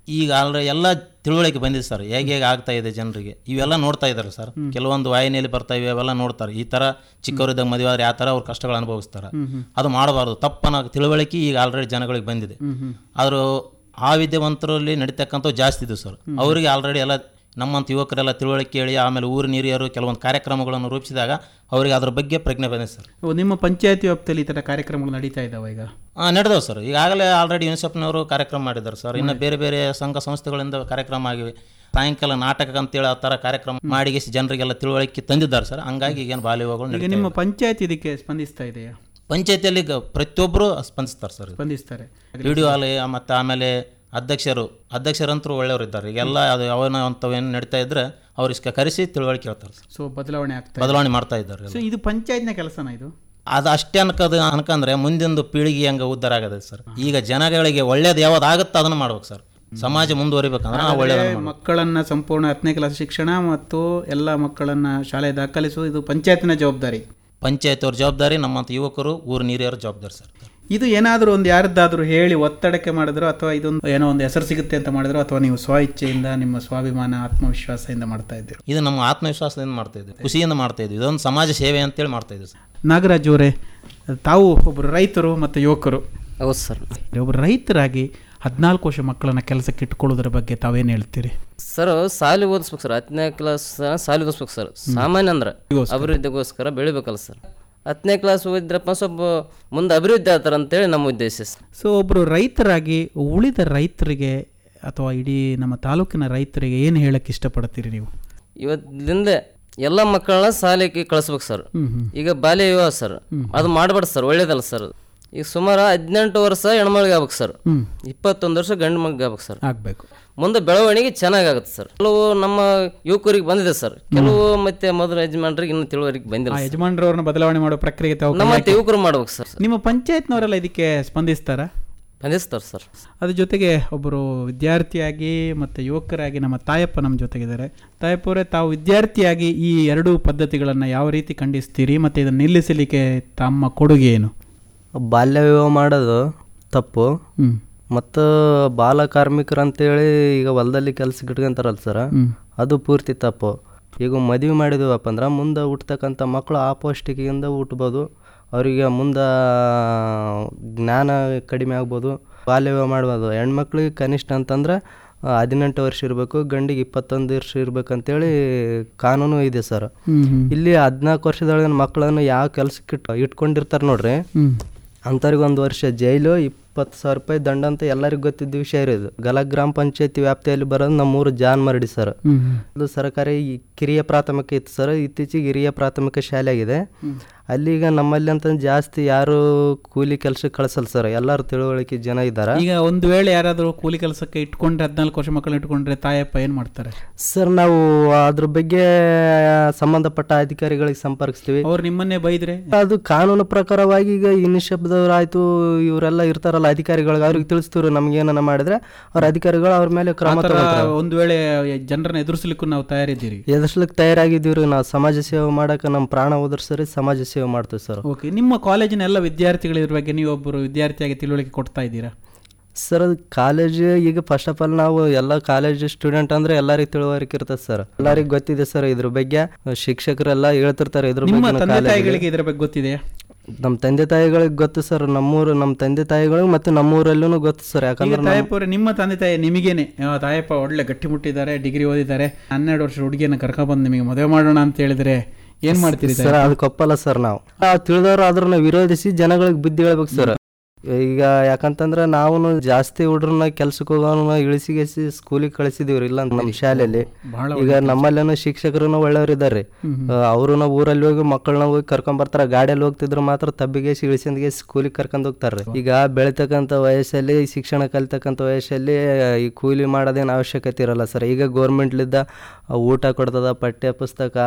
ಈಗ ಆಲ್ರೆಡಿ ಎಲ್ಲ ತಿಳುವಳಿಕೆ ಬಂದಿದೆ ಸರ್ ಹೇಗೆ ಹೇಗೆ ಆಗ್ತಾ ಇದೆ ಜನರಿಗೆ ಇವೆಲ್ಲ ನೋಡ್ತಾ ಇದ್ದಾರೆ ಸರ್ ಕೆಲವೊಂದು ವಾಹಿನಿಯಲ್ಲಿ ಬರ್ತಾ ಇವೆ ಅವೆಲ್ಲ ನೋಡ್ತಾರೆ ಈ ಥರ ಚಿಕ್ಕವರಿದ್ದಾಗ ಮದುವೆ ಆದ್ರೆ ಯಾವ ಥರ ಅವ್ರ ಕಷ್ಟಗಳು ಅನುಭವಿಸ್ತಾರೆ ಅದು ಮಾಡಬಾರ್ದು ತಪ್ಪನ ತಿಳುವಳಿಕೆ ಈಗ ಆಲ್ರೆಡಿ ಜನಗಳಿಗೆ ಬಂದಿದೆ ಆದರೂ ಆ ವಿದ್ಯಾವಂತರಲ್ಲಿ ನಡೀತಕ್ಕಂಥ ಜಾಸ್ತಿ ಇದೆ ಸರ್ ಅವರಿಗೆ ಆಲ್ರೆಡಿ ಎಲ್ಲ ನಮ್ಮಂಥ ಯುವಕರೆಲ್ಲ ತಿಳುವಳಿಕೆ ಹೇಳಿ ಆಮೇಲೆ ಊರಿನ ಹಿರಿಯರು ಕೆಲವೊಂದು ಕಾರ್ಯಕ್ರಮಗಳನ್ನು ರೂಪಿಸಿದಾಗ ಅವರಿಗೆ ಅದ್ರ ಬಗ್ಗೆ ಪ್ರಜ್ಞೆ ಬಂದಿದೆ ಸರ್ ಓ, ನಿಮ್ಮ ಪಂಚಾಯತಿ ವ್ಯಾಪ್ತಿಯಲ್ಲಿ ಈ ಥರ ಕಾರ್ಯಕ್ರಮಗಳು ನಡೀತಾ ಇದ್ದಾವೆ ಈಗ ಹಾಂ ನಡೆದವು ಸರ್ ಈಗಾಗಲೇ ಆಲ್ರೆಡಿ ಯುನಿಸೆಫ್ನವರು ಕಾರ್ಯಕ್ರಮ ಮಾಡಿದ್ದಾರೆ ಸರ್ ಇನ್ನು ಬೇರೆ ಬೇರೆ ಸಂಘ ಸಂಸ್ಥೆಗಳಿಂದ ಕಾರ್ಯಕ್ರಮ ಆಗಿವೆ ಸಾಯಂಕಾಲ ನಾಟಕ ಅಂತೇಳಿ ಆ ಥರ ಕಾರ್ಯಕ್ರಮ ಮಾಡಿ ಜನರಿಗೆಲ್ಲ ತಿಳುವಳಿಕೆ ತಂದಿದ್ದಾರೆ ಸರ್ ಹಂಗಾಗಿ ಈಗೇನು ಬಾಲ್ಯ ವಿವಾಹಗಳು ಈಗ ನಡೀತಾ ನಿಮ್ಮ ಇವೆ. ಪಂಚಾಯತ್ ಇದಕ್ಕೆ ಸ್ಪಂದಿಸ್ತಾ ಇದೆಯಾ ಪಂಚಾಯತಿಯಲ್ಲಿ ಈಗ ಪ್ರತಿಯೊಬ್ಬರು ಸ್ಪಂದಿಸ್ತಾರೆ ಸರ್ ಸ್ಪಂದಿಸ್ತಾರೆ ವಿಡಿಯೋ ಆಲಯ ಮತ್ತು ಆಮೇಲೆ ಅಧ್ಯಕ್ಷರು ಅಧ್ಯಕ್ಷರಂತರೂ ಒಳ್ಳೆಯವರು ಇದ್ದಾರೆ ಈಗೆಲ್ಲ ಅದು ಅವನ ಅಂಥವೇನು ನಡೀತಾ ಇದ್ರೆ ಅವ್ರಿಗೆ ಕರೆಸಿ ತಿಳುವಳಿಕೆ ಹೇಳ್ತಾರೆ ಸರ್ ಸೊ ಬದಲಾವಣೆ ಆಗ್ತಾ ಇದೆ. ಬದಲಾವಣೆ ಮಾಡ್ತಾ ಇದ್ದಾರೆ ಸೊ ಇದು ಪಂಚಾಯತ್ನ ಕೆಲಸನ ಇದು ಅದು ಅಷ್ಟೇ ಅನ್ಕೋದು ಅನ್ಕಂದ್ರೆ ಮುಂದಿಂದು ಪೀಳಿಗೆ ಹಂಗೆ ಉದ್ಧಾರ ಆಗದೆ ಸರ್ ಈಗ ಜನಗಳಿಗೆ ಒಳ್ಳೇದು ಯಾವ್ದು ಆಗುತ್ತೋ ಅದನ್ನು ಮಾಡ್ಬೇಕು ಸರ್ ಸಮಾಜ ಮುಂದುವರಿಬೇಕಂದ್ರೆ ನಾವು ಆದರೆ ಒಳ್ಳೇದನ್ನ ಮಕ್ಕಳನ್ನ ಸಂಪೂರ್ಣ ಹತ್ತನೇ ಕ್ಲಾಸ್ ಶಿಕ್ಷಣ ಮತ್ತು ಎಲ್ಲ ಮಕ್ಕಳನ್ನ ಶಾಲೆ ದಾಖಲಿಸುವುದು ಇದು ಪಂಚಾಯತ್ನ ಜವಾಬ್ದಾರಿ ಪಂಚಾಯತ್ ಅವ್ರ ಜವಾಬ್ದಾರಿ ನಮ್ಮಂಥ ಯುವಕರು ಊರು ನೀರಿಯವ್ರ ಜವಾಬ್ದಾರಿ ಸರ್ ಇದು ಏನಾದರೂ ಒಂದು ಯಾರದ್ದಾದ್ರೂ ಹೇಳಿ ಒತ್ತಡಕ್ಕೆ ಮಾಡಿದ್ರು ಅಥವಾ ಇದೊಂದು ಏನೋ ಒಂದು ಹೆಸರು ಸಿಗುತ್ತೆ ಅಂತ ಮಾಡಿದ್ರು ಅಥವಾ ನೀವು ಸ್ವ ಇಚ್ಛೆಯಿಂದ ನಿಮ್ಮ ಸ್ವಾಭಿಮಾನ ಆತ್ಮವಿಶ್ವಾಸದಿಂದ ಮಾಡ್ತಾ ಇದ್ದೀರಿ ಇದು ನಮ್ಮ ಆತ್ಮವಿಶ್ವಾಸದಿಂದ ಮಾಡ್ತಾ ಇದ್ವಿ ಖುಷಿಯಿಂದ ಮಾಡ್ತಾ ಇದ್ವಿ ಇದೊಂದು ಸಮಾಜ ಸೇವೆ ಅಂತೇಳಿ ಮಾಡ್ತಾ ಇದ್ವಿ ಸರ್ ನಾಗರಾಜ್ ಅವರೇ ತಾವು ಒಬ್ಬರು ರೈತರು ಮತ್ತು ಯುವಕರು ಹೌದು ಸರ್ ಒಬ್ಬರು ರೈತರಾಗಿ ಹದಿನಾಲ್ಕು ವರ್ಷ ಮಕ್ಕಳನ್ನ ಕೆಲಸಕ್ಕೆ ಇಟ್ಕೊಳ್ಳೋದ್ರ ಬಗ್ಗೆ ತಾವೇನು ಹೇಳ್ತೀರಿ ಸರ್ ಸಾಲಿ ಓದಿಸ್ಬೇಕು ಸರ್ ಹತ್ತನೇ ಕ್ಲಾಸ್ ಸಾಲಿ ಓದಿಸ್ಬೇಕು ಸರ್ ಸಾಮಾನ್ಯ ಅಂದ್ರೆ ಅಭಿವೃದ್ಧಿಗೋಸ್ಕರ ಬೆಳಿಬೇಕಲ್ಲ ಸರ್ ಹತ್ತನೇ ಕ್ಲಾಸ್ ಓದಿದ್ರಪ್ಪ ಸ್ವಲ್ಪ ಮುಂದೆ ಅಭಿವೃದ್ಧಿ ಆಗ್ತಾರೆ ಅಂತೇಳಿ ನಮ್ಮ ಉದ್ದೇಶ ಸರ್ ಸೊ ಒಬ್ಬರು ರೈತರಾಗಿ ಉಳಿದ ರೈತರಿಗೆ ಅಥವಾ ಇಡೀ ನಮ್ಮ ತಾಲೂಕಿನ ರೈತರಿಗೆ ಏನು ಹೇಳಕ್ಕೆ ಇಷ್ಟಪಡ್ತೀರಿ ನೀವು ಇವತ್ತಿಂದ ಎಲ್ಲ ಮಕ್ಕಳನ್ನ ಶಾಲೆಗೆ ಕಳಿಸ್ಬೇಕು ಸರ್ ಈಗ ಬಾಲ್ಯ ವಿವಾಹ ಸರ್ ಅದು ಮಾಡಬಾರ್ದು ಸರ್ ಒಳ್ಳೇದಲ್ಲ ಸರ್ ಈಗ ಸುಮಾರು ಹದಿನೆಂಟು ವರ್ಷ ಹೆಣ್ಮಳಿಗೆ ಆಗ್ಬೇಕು ಸರ್ ಇಪ್ಪತ್ತೊಂದು ವರ್ಷ ಗಂಡು ಮಗಳಿಗೆ ಆಗ್ಬೇಕು ಸರ್ ಆಗಬೇಕು ಮುಂದೆ ಬೆಳವಣಿಗೆ ಚೆನ್ನಾಗಾಗುತ್ತೆ ಸರ್ ಕೆಲವು ನಮ್ಮ ಯುವಕರಿಗೆ ಬಂದಿದೆ ಸರ್ ಕೆಲವು ಮತ್ತೆ ಮೊದಲು ಯಜಮಾನರಿಗೆ ಇನ್ನೂ ತಿಳುವಳಿಕೆ ಬಂದಿಲ್ಲ ಆ ಸರ್. ಯಜಮಾನರವ್ರನ್ನ ಬದಲಾವಣೆ ಮಾಡೋ ಪ್ರಕ್ರಿಯೆ ತಾವು ನಮ್ಮ ಕೈಹಾಕಿ- ಯುವಕರು ಮಾಡ್ಬೇಕು ಸರ್ ನಿಮ್ಮ ಪಂಚಾಯತ್ನವರೆಲ್ಲ ಇದಕ್ಕೆ ಸ್ಪಂದಿಸ್ತಾರಾ ಬಂದಿಸ್ತಾರೆ ಸರ್ ಅದ್ರ ಜೊತೆಗೆ ಒಬ್ಬರು ವಿದ್ಯಾರ್ಥಿಯಾಗಿ ಮತ್ತು ಯುವಕರಾಗಿ ನಮ್ಮ ತಾಯಪ್ಪ ನಮ್ಮ ಜೊತೆಗಿದ್ದಾರೆ ತಾಯಪ್ಪ ಅವರೇ ತಾವು ವಿದ್ಯಾರ್ಥಿಯಾಗಿ ಈ ಎರಡೂ ಪದ್ಧತಿಗಳನ್ನು ಯಾವ ರೀತಿ ಖಂಡಿಸ್ತೀರಿ ಮತ್ತು ಇದನ್ನು ನಿಲ್ಲಿಸಲಿಕ್ಕೆ ತಮ್ಮ ಕೊಡುಗೆ ಏನು ಬಾಲ್ಯ ವಿವಾಹ ಮಾಡೋದು ತಪ್ಪು ಹ್ಮ್. ಮತ್ತು ಬಾಲ ಕಾರ್ಮಿಕರು ಅಂತೇಳಿ ಈಗ ಹೊಲದಲ್ಲಿ ಕೆಲ್ಸಕ್ಕೆ ಇಟ್ಕೊಂತಾರಲ್ಲ ಸರ ಹ್ಮ್. ಅದು ಪೂರ್ತಿ ತಪ್ಪು ಈಗ ಮದುವೆ ಮಾಡಿದ್ವಪ್ಪ ಅಂದ್ರೆ ಮುಂದೆ ಹುಟ್ತಕ್ಕಂಥ ಮಕ್ಕಳು ಆ ಪೌಷ್ಟಿಕೆಯಿಂದ ಹುಟ್ಬೋದು ಅವರಿಗೆ ಮುಂದೆ ಜ್ಞಾನ ಕಡಿಮೆ ಆಗ್ಬೋದು ಬಾಲ್ಯ ವಿವಾಹ ಮಾಡ್ಬೋದು ಹೆಣ್ಮಕ್ಳಿಗೆ ಕನಿಷ್ಠ ಅಂತಂದ್ರೆ ಆ, ಹದಿನೆಂಟು ವರ್ಷ ಇರಬೇಕು ಗಂಡಿಗೆ ಇಪ್ಪತ್ತೊಂದು ವರ್ಷ ಇರ್ಬೇಕಂತೇಳಿ ಕಾನೂನು ಇದೆ ಸರ್ ಹ್ಮ್, ಹ್ಮ್. ಇಲ್ಲಿ ಹದಿನಾಲ್ಕು ವರ್ಷದೊಳಗಿನ ಮಕ್ಕಳನ್ನು ಯಾವ ಕೆಲ್ಸಕ್ಕೆ ಇಟ್ ಇಟ್ಕೊಂಡಿರ್ತಾರೆ ನೋಡ್ರಿ ಹ್ಮ್. ಅಂಥವ್ರಿಗೆ ಒಂದು ವರ್ಷ ಜೈಲು ಇಪ್ಪತ್ತು ಸಾವಿರ ರೂಪಾಯಿ ದಂಡ ಅಂತ ಎಲ್ಲರಿಗೂ ಗೊತ್ತಿದ್ದ ವಿಷಯ ಇದು ಗಲ ಗ್ರಾಮ ಪಂಚಾಯತಿ ವ್ಯಾಪ್ತಿಯಲ್ಲಿ ಬರೋದು ನಮ್ಮೂರು ಜಾನ್ ಮರಡಿ ಸರ್ ಹ್ಮ್. ಅದು ಸರ್ಕಾರಿ ಈ ಕಿರಿಯ ಪ್ರಾಥಮಿಕ ಇತ್ತು ಸರ್ ಇತ್ತೀಚೆಗೆ ಹಿರಿಯ ಪ್ರಾಥಮಿಕ ಶಾಲೆ ಆಗಿದೆ ಅಲ್ಲಿಗ ನಮ್ಮಲ್ಲಿ ಅಂತ ಜಾಸ್ತಿ ಯಾರು ಕೂಲಿ ಕೆಲಸಕ್ಕೆ ಕಳಿಸಲ್ಲ ಸರ್ ಎಲ್ಲರೂ ತಿಳುವಳಿಕೆ ಜನ ಇದ್ದಾರೆ ಈಗ ಒಂದು ವೇಳೆ ಯಾರಾದರೂ ಕೂಲಿ ಕೆಲಸಕ್ಕೆ ಇಟ್ಕೊಂಡ್ರೆ ಹದಿನಾಲ್ಕು ವರ್ಷ ಮಕ್ಕಳನ್ನ ಇಟ್ಕೊಂಡ್ರೆ ತಾಯಪ್ಪ ಏನು ಮಾಡ್ತಾರೆ ಸರ್ ನಾವು ಅದ್ರ ಬಗ್ಗೆ ಸಂಬಂಧಪಟ್ಟ ಅಧಿಕಾರಿಗಳಿಗೆ ಸಂಪರ್ಕಿಸ್ತೀವಿ ಅವ್ರು ನಿಮ್ಮನ್ನೇ ಬೈದ್ರೆ ಅದು ಕಾನೂನು ಪ್ರಕಾರವಾಗಿ ಈಗ ಇನಿಷಬ್ದವ್ರು ಆಯ್ತು ಇವರೆಲ್ಲ ಇರ್ತಾರಲ್ಲ ಅಧಿಕಾರಿಗಳಿಗೆ ಅವ್ರಿಗೆ ತಿಳಿಸ್ತೀವ್ರಿ ನಮ್ಗೆ ಏನನ್ನ ಮಾಡಿದ್ರೆ ಅವ್ರ ಅಧಿಕಾರಿಗಳು ಅವ್ರ ಮೇಲೆ ಕ್ರಮ ಆ ಥರ ತಗೋತಾರೆ ಒಂದು ವೇಳೆ ಜನರನ್ನ ಎದುರಿಸಲಿಕ್ಕೂ ನಾವು ತಯಾರಿದ್ದೀರಿ ಎದುರ್ಸ್ಲಿಕ್ಕೆ ತಯಾರಾಗಿದ್ದೀವ್ರಿ ನಾವು ಸಮಾಜ ಸೇವೆ ಮಾಡಕ್ಕೆ ನಮ್ಮ ಪ್ರಾಣ ಉದರ್ಸರಿ ಸಮಾಜ ಸೇವೆ ಮಾಡ್ತೀವಿ ಸರ್ ಓಕೆ ನಿಮ್ಮ ಕಾಲೇಜಿನ ಎಲ್ಲ ವಿದ್ಯಾರ್ಥಿಗಳ ಇದ್ರ ಬಗ್ಗೆ ನೀವು ಒಬ್ಬರು ವಿದ್ಯಾರ್ಥಿಯಾಗಿ ತಿಳುವಳಿಕೆ ಕೊಡ್ತಾ ಇದ್ದೀರಾ ಸರ್ ಅದು ಕಾಲೇಜ್ ಈಗ ಫಸ್ಟ್ ಆಫ್ ಆಲ್ ನಾವು ಎಲ್ಲ ಕಾಲೇಜ್ ಸ್ಟೂಡೆಂಟ್ ಅಂದ್ರೆ ಎಲ್ಲರಿಗೂ ತಿಳುವಳಿಕೆ ಇರ್ತದೆ ಸರ್ ಎಲ್ಲರಿಗೂ ಗೊತ್ತಿದೆ ಸರ್ ಇದ್ರ ಬಗ್ಗೆ ಶಿಕ್ಷಕರೆಲ್ಲ ಹೇಳ್ತಿರ್ತಾರೆ ಇದ್ರ ನಿಮ್ಮ ಬಗ್ಗೆ ತಂದೆ ತಾಯಿಗಳಿಗೆ ಇದರ ಬಗ್ಗೆ ಗೊತ್ತಿದೆಯಾ ನಮ್ಮ ತಂದೆ ತಾಯಿಗಳಿಗೆ ಗೊತ್ತು ಸರ್ ನಮ್ಮೂರು ನಮ್ಮ ತಂದೆ ತಾಯಿಗಳಿಗೆ ಮತ್ತು ನಮ್ಮೂರಲ್ಲೂ ಗೊತ್ತು ಸರ್ ಈಗ ಯಾಕಂದ್ರೆ ನಮ್ಮ- ತಾಯಪ್ಪ ಅವರೇ ನಿಮ್ಮ ತಂದೆ ತಾಯಿ ನಿಮಗೇನೆ ಆ, ತಾಯಪ್ಪ ಒಳ್ಳೆ ಗಟ್ಟಿ ಮುಟ್ಟಿದ್ದಾರೆ ಡಿಗ್ರಿ ಓದಿದ್ದಾರೆ ಹನ್ನೆರಡು ವರ್ಷ ಹುಡುಗಿಯನ್ನು ಕರ್ಕೊಂಡ್ಬಂದು ನಿಮಗೆ ಮದುವೆ ಮಾಡೋಣ ಅಂತ ಹೇಳಿದ್ರೆ ಏನ್ ಮಾಡ್ತೀರಿ ಸರ್ ಅದಕ್ಕೆ ಒಪ್ಪಲ್ಲ ಸರ್ ನಾವು ನಾವು ತಿಳಿದವರು ಅದ್ರನ್ನ ವಿರೋಧಿಸಿ ಜನಗಳಿಗೆ ಬುದ್ಧಿ ಹೇಳ್ಬೇಕು ಸರ್ ಈಗ ಯಾಕಂತಂದ್ರೆ ನಾವು ಜಾಸ್ತಿ ಹುಡ್ರನ್ನ ಕೆಲ್ಸಕ್ಕೆ ಹೋಗೋನ ಇಳಿಸಿಗೆಸಿ ಸ್ಕೂಲಿಗೆ ಕಳಿಸಿದೀವ್ರಿ ಇಲ್ಲ ನಮ್ಮ ಶಾಲೆಯಲ್ಲಿ ಬಹಳ ಈಗ ನಮ್ಮಲ್ಲೇನು ಶಿಕ್ಷಕರು ಒಳ್ಳೆಯವ್ರು ಇದಾರೆ ಅವರು ಊರಲ್ಲಿ ಹೋಗಿ ಮಕ್ಕಳನ್ನ ಹೋಗಿ ಕರ್ಕೊಂಡ್ ಬರ್ತಾರ ಗಾಡಿಯಲ್ಲಿ ಹೋಗ್ತಿದ್ರು ಮಾತ್ರ ತಬ್ಬಿಗೆಸಿ ಇಳಿಸಿಂದಿಗೆ ಸ್ಕೂಲಿಗೆ ಕರ್ಕೊಂಡ್ ಹೋಗ್ತಾರೆ ಈಗ ಬೆಳಿತಕ್ಕಂಥ ವಯಸ್ಸಲ್ಲಿ ಶಿಕ್ಷಣ ಕಲಿತಕ್ಕಂಥ ವಯಸ್ಸಲ್ಲಿ ಈ ಕೂಲಿ ಮಾಡೋದೇನು ಅವಶ್ಯಕತೆ ಇರಲ್ಲ ಸರ್ ಈಗ ಗೌರ್ಮೆಂಟ್ಲಿದ್ದ ಊಟ ಕೊಡ್ತದ ಪಠ್ಯ ಪುಸ್ತಕ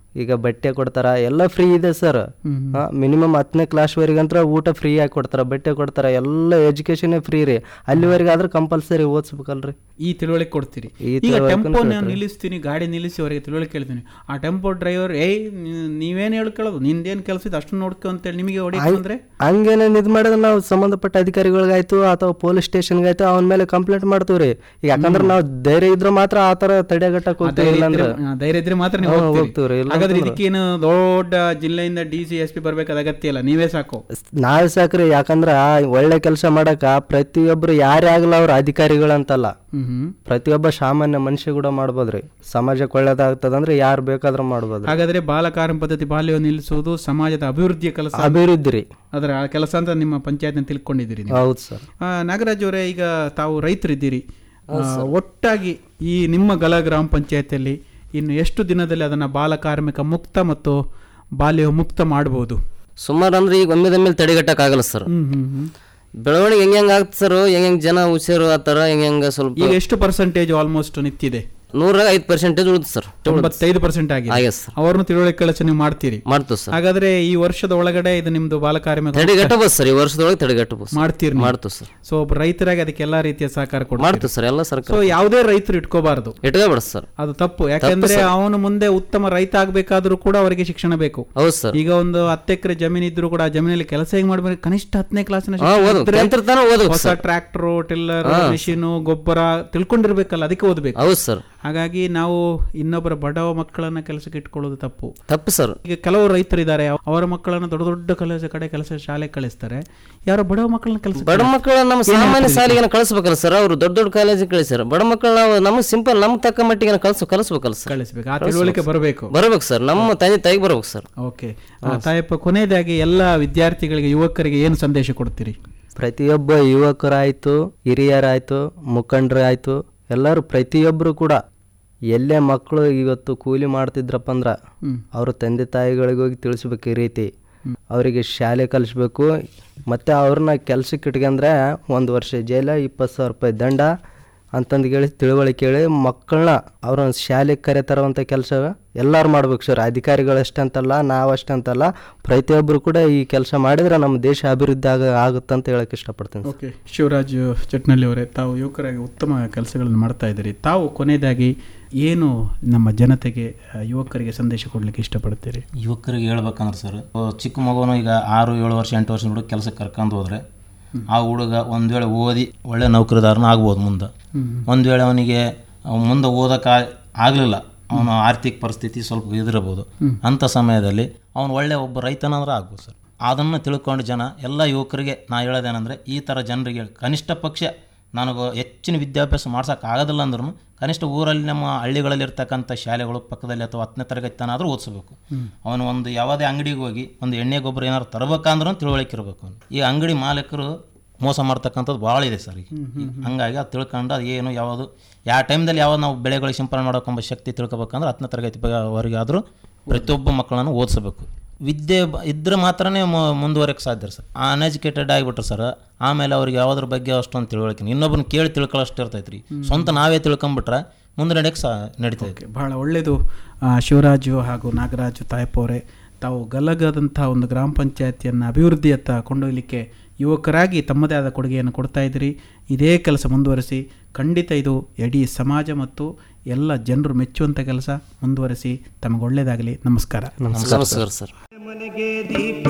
ಈಗ ಬಟ್ಟೆ ಕೊಡ್ತಾರ ಎಲ್ಲ ಫ್ರೀ ಇದೆ ಸರ್ ಮಿನಿಮಮ್ ಹತ್ತನೇ ಕ್ಲಾಸ್ವರೆಗಂತ್ರ ಊಟ ಫ್ರೀ ಆಗಿ ಕೊಡ್ತಾರ ಬಟ್ಟೆ ಕೊಡ್ತಾರ ಎಲ್ಲ ಎಜುಕೇಶನ್ ಫ್ರೀ ರೀ ಅಲ್ಲಿವರೆಗೆ ಆದ್ರೆ ಕಂಪಲ್ಸರಿ ಓದಿಸ್ಬೇಕಲ್ರಿ ಈ ತಿಳುವಳಿಕೆ ಕೊಡ್ತೀರಿ ಈ ಈಗ ತಿಳುವಳಿಕೆ ಟೆಂಪೋ ಕೊಡ್ತಾರೆ. ನಿಲ್ಲಿಸ್ತೀನಿ ಗಾಡಿ ನಿಲ್ಲಿಸಿ ಅವರಿಗೆ ತಿಳುವಳಿಕೆ ಹೇಳ್ತೀನಿ ಆ ಟೆಂಪೋ ಡ್ರೈವರ್ ಏಯ್ ನೀ- ನೀವೇನ್ ಹೇಳ್ಕೊಳ್ಳೋದು ನಿಂದೇನ್ ಕೆಲಸ ಇದೆ ಅಷ್ಟು ನೋಡ್ಕೊ ಅಂತೇಳಿ ನಿಮಗೆ ಹೊಡಿ ಅಂದ್ರೆ ಹಂಗೇನೇನು ಇದು ಮಾಡಿದ್ರೆ ನಾವು ಸಂಬಂಧಪಟ್ಟ ಅಧಿಕಾರಿಗಳಿಗಾಯ್ತು ಅಥವಾ ಪೊಲೀಸ್ ಸ್ಟೇಷನ್ಗಾಯ್ತು ಅವನ ಮೇಲೆ ಕಂಪ್ಲೇಂಟ್ ಮಾಡ್ತೀವ್ರಿ ಈಗ ಯಾಕಂದ್ರೆ ನಾವು ಧೈರ್ಯ ಇದ್ರೆ ಮಾತ್ರ ಆ ಥರ ತಡೆಗಟ್ಟಕ್ಕೆ ಹೋಗ್ತೀವಿ ಧೈರ್ಯ ಇಲ್ಲಾಂದ್ರೆ ಇದ್ರೆ- ಆ, ಧೈರ್ಯ ಇದ್ರೆ ಮಾತ್ರ ನೀವು ಹಾ, ಹೋಗ್ತೀರಿ. ಹೋಗ್ತೀವ್ರಿ. ಇಲ್ಲ ಹಾಗಾದ್ರೆ ಅಂತಂದ್ರೆ- ಇದಕ್ಕೇನು ದೊಡ್ಡ ಜಿಲ್ಲೆಯಿಂದ ಡಿ ಸಿ ಎಸ್ ಪಿ ಬರ್ಬೇಕಾದ ಅಗತ್ಯ ಇಲ್ಲ ನೀವೇ ಸಾಕು ನಾವೇ ಸಾಕ್ರಿ ಯಾಕಂದ್ರ ಒಳ್ಳೆ ಕೆಲಸ ಮಾಡಕ ಪ್ರತಿಯೊಬ್ರು ಯಾರೇ ಆಗಲ್ಲ ಅವ್ರ ಅಧಿಕಾರಿಗಳಂತಲ್ಲ ಹ್ಮ್ ಪ್ರತಿಯೊಬ್ಬ ಸಾಮಾನ್ಯ ಮನುಷ್ಯ ಕೂಡ ಮಾಡ್ಬೋದ್ರಿ ಸಮಾಜಕ್ಕೆ ಒಳ್ಳೇದಾಗ್ತದಂದ್ರೆ ಯಾರು ಬೇಕಾದ್ರೂ ಮಾಡ್ಬೋದು ಹಾಗಾದ್ರೆ ಬಾಲಕಾರ್ಯ ಪದ್ಧತಿ ಬಾಲ್ಯವನ್ನು ನಿಲ್ಲಿಸುವುದು ಸಮಾಜದ ಅಭಿವೃದ್ಧಿಯ ಕೆಲಸ ಅಭಿವೃದ್ಧಿ ರೀ ಅದರ ಆ ಕೆಲಸ ಅಂತ ನಿಮ್ಮ ಪಂಚಾಯತ್ನ ತಿಳ್ಕೊಂಡಿದ್ದೀರಿ ನೀವು. ಹೌದು ಸರ್ ಆ, ನಾಗರಾಜ್ ಅವರೇ ಈಗ ತಾವು ರೈತರಿದ್ದೀರಿ ಆ, ಒಟ್ಟಾಗಿ ಈ ನಿಮ್ಮ ಗಲ ಗ್ರಾಮ ಪಂಚಾಯತಿಯಲ್ಲಿ ಇನ್ನು ಎಷ್ಟು ದಿನದಲ್ಲಿ ಅದನ್ನ ಬಾಲ ಕಾರ್ಮಿಕ ಮುಕ್ತ ಮತ್ತು ಬಾಲ್ಯ ಮುಕ್ತ ಮಾಡಬಹುದು ಸುಮಾರು ಅಂದ್ರೆ ಈಗ ಒಮ್ಮೆದೊಮ್ಮೆಲೆ ತಡೆಗಟ್ಟಕ್ಕಾಗಲ್ಲ ಸರ್ ಹ್ಮ್ ಹ್ಮ್ ಹ್ಮ್ ಬೆಳವಣಿಗೆ ಹೆಂಗ್ ಹೆಂಗ್ ಆಗ್ತದೆ ಸರ್ ಹೆಂಗ್ ಹೆಂಗ್ ಜನ ಹುಷಾರು ಆತರ ಹೆಂಗ್ ಹೆಂಗ ಸ್ವಲ್ಪ ಈಗ ಎಷ್ಟು ಪರ್ಸೆಂಟೇಜ್ ಆಲ್ಮೋಸ್ಟ್ ನಿಂತಿದೆ ನೂರಾಗ ಐದು ಪರ್ಸೆಂಟೇಜ್ ಉಳಿದು ಸರ್ ತೊಂಬತ್ತೈದು ಪರ್ಸೆಂಟ್ ಆಗಿದೆ ಆಗಿದೆ ಸರ್ ಅವ್ರನ್ನು ತಿಳುವಳಿಕೆ ಕೆಲಸ ನೀವು ಮಾಡ್ತೀರಿ ಮಾಡ್ತೀವಿ ಸರ್ ಹಾಗಾದ್ರೆ ಈ ವರ್ಷದ ಒಳಗಡೆ ಇದು ನಿಮ್ದು ಬಾಲ ಕಾರ್ಮಿಕ ತಡೆಗಟ್ಟಬಹುದು ಸರ್ ಈ ವರ್ಷದೊಳಗೆ ತಡೆಗಟ್ಟಬಹುದು ಮಾಡ್ತೀರಿ ನೀವು? ಮಾಡ್ತೀವಿ ಸರ್ ಸೊ ಒಬ್ಬ ರೈತರಾಗಿ ಅದಕ್ಕೆ ಎಲ್ಲಾ ರೀತಿಯ ಸಹಕಾರ ಕೊಡ್ತೀರಿ ಮಾಡ್ತೀವಿ ಸರ್ ಎಲ್ಲ ಸೊ ಸರ್ಕಾರ ಯಾವುದೇ ರೈತರು ಇಟ್ಕೋಬಾರದು ಇಟ್ಕೋಬೇಡ ಸರ್ ಅದು ತಪ್ಪು ಯಾಕಂದ್ರೆ ಸರ್. ಅವನು ಮುಂದೆ ಉತ್ತಮ ರೈತ ಆಗ್ಬೇಕಾದ್ರೂ ಕೂಡ ಅವರಿಗೆ ಶಿಕ್ಷಣ ಬೇಕು ಹೌದು ಸರ್ ಈಗ ಒಂದು ಹತ್ತು ಎಕರೆ ಜಮೀನ್ ಇದ್ರು ಕೂಡ ಆ ಜಮೀನಲ್ಲಿ ಕೆಲಸ ಹೆಂಗ್ ಮಾಡ್ಬೇಕು ಕನಿಷ್ಠ ಹತ್ತನೇ ಕ್ಲಾಸಿನ ಹಾ, ಓದ್ಬೇಕು. tenth ತನಕ ಓದ್ಬೇಕು ಹೊಸ ಸರ್. ಟ್ರ್ಯಾಕ್ಟರ್ ಟಿಲ್ಲರ್ ಹಾ. ಮಿಷಿನು ಗೊಬ್ಬರ ತಿಳ್ಕೊಂಡಿರ್ಬೇಕಲ್ಲ ಅದಕ್ಕೆ ಓದ್ಬೇಕು ಹೌದು ಸರ್ ಹಾಗಾಗಿ ನಾವು ಇನ್ನೊಬ್ಬರ ಬಡವ ಮಕ್ಕಳನ್ನ ಕೆಲಸಕ್ಕೆ ಇಟ್ಕೊಳ್ಳೋದು ತಪ್ಪು ತಪ್ಪು ಸರ್ ಈಗ ಕೆಲವು ರೈತರಿದ್ದಾರೆ ಅವರ ಮಕ್ಕಳನ್ನ ದೊಡ್ಡ ದೊಡ್ಡ ಕೆಲಸ ಕಡೆ ಕೆಲಸ ಶಾಲೆ ಕಳಿಸ್ತಾರೆ ಯಾರೋ ಬಡವ ಮಕ್ಕಳನ್ನ ಕೆಲಸ ಬಡ ಮಕ್ಕಳ ನಮ್ಮ ಸಾಮಾನ್ಯ ಶಾಲೆಗೆ ಕಳಿಸ್ಬೇಕಲ್ಲ ಸರ್ ಅವರು ದೊಡ್ಡ ದೊಡ್ಡ ಕಾಲೇಜಿಗೆ ಕಳಿಸ್ಯಾರ ಬಡ ಮಕ್ಕಳು ನಾವು ನಮ್ಮ ಸಿಂಪಲ್ ನಮ್ಮ ತಕ್ಕ ಮಟ್ಟಿಗೆ ಕಳ್ಸ ಕಳಿಸ್ಬೇಕಲ್ಲ ಸರ್ ಕಳಿಸ್ಬೇಕು ಆ ತಿಳುವಳಿಕೆ ಬರಬೇಕು ಬರ್ಬೇಕು ಸರ್ ನಮ್ಮ ತಂದೆ ತಾಯಿಗೆ ಬರ್ಬೇಕು ಸರ್ ಓಕೆ ತಾಯಪ್ಪ ಕೊನೆಯದಾಗಿ ಎಲ್ಲ ವಿದ್ಯಾರ್ಥಿಗಳಿಗೆ ಯುವಕರಿಗೆ ಏನು ಸಂದೇಶ ಕೊಡ್ತೀರಿ ಪ್ರತಿಯೊಬ್ಬ ಯುವಕರಾಯ್ತು ಹಿರಿಯರಾಯ್ತು ಮುಖಂಡರಾಯ್ತು ಎಲ್ಲರೂ ಪ್ರತಿಯೊಬ್ಬರು ಕೂಡ ಎಲ್ಲೇ ಮಕ್ಕಳು ಇವತ್ತು ಕೂಲಿ ಮಾಡ್ತಿದ್ರಪ್ಪ ಅಂದ್ರೆ ಅವ್ರ ತಂದೆ ತಾಯಿಗಳಿಗೆ ಹೋಗಿ ತಿಳಿಸ್ಬೇಕು ಈ ರೀತಿ ಅವರಿಗೆ ಶಾಲೆ ಕಲಿಸ್ಬೇಕು ಮತ್ತು ಅವ್ರನ್ನ ಕೆಲ್ಸಕ್ಕೆ ಇಟ್ಕೊಂಡ್ರೆ ಒಂದು ವರ್ಷ ಜೈಲ ಇಪ್ಪತ್ತು ಸಾವಿರ ರೂಪಾಯಿ ದಂಡ ಅಂತಂದು ಹೇಳಿ ತಿಳುವಳಿಕೆ ಹೇಳಿ ಮಕ್ಕಳನ್ನ ಅವ್ರ ಶಾಲೆಗೆ ಕರೆ ತರುವಂಥ ಕೆಲಸ ಎಲ್ಲರೂ ಮಾಡ್ಬೇಕು ಸರ್ ಅಧಿಕಾರಿಗಳಷ್ಟೇ ಅಂತಲ್ಲ ನಾವು ಅಷ್ಟೇ ಅಂತಲ್ಲ ಪ್ರತಿಯೊಬ್ಬರು ಕೂಡ ಈ ಕೆಲಸ ಮಾಡಿದ್ರೆ ನಮ್ಮ ದೇಶ ಅಭಿವೃದ್ಧಿ ಆಗ ಆಗುತ್ತೆ ಅಂತ ಹೇಳಕ್ಕೆ ಇಷ್ಟಪಡ್ತೀನಿ ಸರ್. ಓಕೆ ಶಿವರಾಜ್ ಚಟ್ನಳ್ಳಿ ಅವರೇ ತಾವು ಯುವಕರಾಗಿ ಉತ್ತಮ ಕೆಲಸಗಳನ್ನು ಮಾಡ್ತಾ ಇದ್ದೀರಿ ತಾವು ಕೊನೆಯದಾಗಿ ಏನು ನಮ್ಮ ಜನತೆಗೆ ಆ, ಯುವಕರಿಗೆ ಸಂದೇಶ ಕೊಡ್ಲಿಕ್ಕೆ ಇಷ್ಟಪಡ್ತೀರಿ ಯುವಕರಿಗೆ ಹೇಳ್ಬೇಕಂದ್ರೆ ಸರ್ ಅಹ್ ಚಿಕ್ಕ ಮಗುನು ಈಗ ಆರು ಏಳು ವರ್ಷ ಎಂಟು ವರ್ಷ ಹುಡುಗ ಕೆಲಸಕ್ಕೆ ಕರ್ಕೊಂಡು ಹೋದ್ರೆ ಆ ಹುಡುಗ ಒಂದು ವೇಳೆ ಓದಿ ಒಳ್ಳೆ ನೌಕರಿದಾರನ ಆಗ್ಬೋದು ಮುಂದೆ ಒಂದು ವೇಳೆ ಅವನಿಗೆ ಅವ್ನ್ ಮುಂದೆ ಓದಕ್ಕೆ ಆಗಲಿಲ್ಲ ಅವನ ಆರ್ಥಿಕ ಪರಿಸ್ಥಿತಿ ಸ್ವಲ್ಪ ಇದಿರಬಹುದು ಅಂಥ ಸಮಯದಲ್ಲಿ ಅವನು ಒಳ್ಳೆ ಒಬ್ಬ ರೈತನಾದ್ರೆ ಆಗ್ಬೋದು ಸರ್ ಅದನ್ನು ತಿಳ್ಕೊಂಡು ಜನ ಎಲ್ಲ ಯುವಕರಿಗೆ ನಾ ಹೇಳೋದೇನೆಂದರೆ ಈ ಥರ ಜನರಿಗೆ ಕನಿಷ್ಠ ಪಕ್ಷ ನನಗೆ ಹೆಚ್ಚಿನ ವಿದ್ಯಾಭ್ಯಾಸ ಮಾಡ್ಸೋಕೆ ಆಗೋದಿಲ್ಲ ಅಂದ್ರೂ ಕನಿಷ್ಠ ಊರಲ್ಲಿ ನಮ್ಮ ಹಳ್ಳಿಗಳಲ್ಲಿ ಇರ್ತಕ್ಕಂಥ ಶಾಲೆಗಳು ಪಕ್ಕದಲ್ಲಿ ಅಥವಾ ಹತ್ತನೇ ತರಗತಿ ತನಾದರೂ ಓದಿಸ್ಬೇಕು ಅವನು ಒಂದು ಯಾವುದೇ ಅಂಗಡಿಗೆ ಹೋಗಿ ಒಂದು ಎಣ್ಣೆ ಗೊಬ್ಬರ ಏನಾದ್ರು ತರಬೇಕಂದ್ರೂ ತಿಳುವಳಿಕೆ ಇರಬೇಕು ಅವನು ಈ ಅಂಗಡಿ ಮಾಲೀಕರು ಮೋಸ ಮಾಡ್ತಕ್ಕಂಥದ್ದು ಭಾಳ ಇದೆ ಸರ್ ಈಗ ಹಂಗಾಗಿ ಅದು ತಿಳ್ಕೊಂಡು ಅದು ಏನು ಯಾವುದು ಯಾವ ಟೈಮ್ದಲ್ಲಿ ಯಾವಾಗ ನಾವು ಬೆಳೆಗಳಿಗೆ ಸಿಂಪಡಣೆ ಮಾಡೋಕೊಂಬ ಶಕ್ತಿ ತಿಳ್ಕೊಬೇಕಂದ್ರೆ ಹತ್ತನೇ ತರಗತಿ ವರೆಗೆ ಆದರೂ ಪ್ರತಿಯೊಬ್ಬ ಮಕ್ಕಳನ್ನು ಓದಿಸಬೇಕು ವಿದ್ಯೆ ಬ- ಇದ್ರೆ ಮಾತ್ರನೇ ಮುಂದುವರೆಯಕ್ಕೆ ಸಾಧ್ಯ ಸರ್ ಅನ್ಎಜುಕೇಟೆಡ್ ಆಗಿಬಿಟ್ರೆ ಸರ್ ಆಮೇಲೆ ಅವ್ರಿಗೆ ಯಾವುದ್ರ ಬಗ್ಗೆ ಅಷ್ಟೊಂದು ತಿಳುವಳಿಕೆ ಇನ್ನೊಬ್ಬನ ಕೇಳಿ ತಿಳ್ಕೊಳ್ಳೋಷ್ಟು ಇರ್ತೈತೆ ರೀ ಸ್ವಂತ ನಾವೇ ತಿಳ್ಕೊಂಬಿಟ್ರೆ ಮುಂದೆ ನಡೆಯಕ್ಕೆ ಸಹ ನಡೀತೈತೆ ಬಹಳ ಒಳ್ಳೆಯದು ಆ, ಶಿವರಾಜು ಹಾಗೂ ನಾಗರಾಜು ತಾಯಪ್ಪ ಅವರೇ ತಾವು ಗಲಗದಂಥ ಒಂದು ಗ್ರಾಮ ಪಂಚಾಯತಿಯನ್ನು ಅಭಿವೃದ್ಧಿಯತ್ತ ಕೊಂಡೊಯ್ಯಲಿಕ್ಕೆ ಯುವಕರಾಗಿ ತಮ್ಮದೇ ಆದ ಕೊಡುಗೆಯನ್ನು ಕೊಡ್ತಾ ಇದ್ದೀರಿ ಇದೇ ಕೆಲಸ ಮುಂದುವರಿಸಿ ಖಂಡಿತ ಇದು ಇಡೀ ಸಮಾಜ ಮತ್ತು ಎಲ್ಲ ಜನರು ಮೆಚ್ಚುವಂಥ ಕೆಲಸ ಮುಂದುವರಿಸಿ ತಮಗೆ ಒಳ್ಳೆಯದಾಗಲಿ ನಮಸ್ಕಾರ ನಮಸ್ಕಾರ ಸರ್ ಮನೆಗೆ ದೀಪ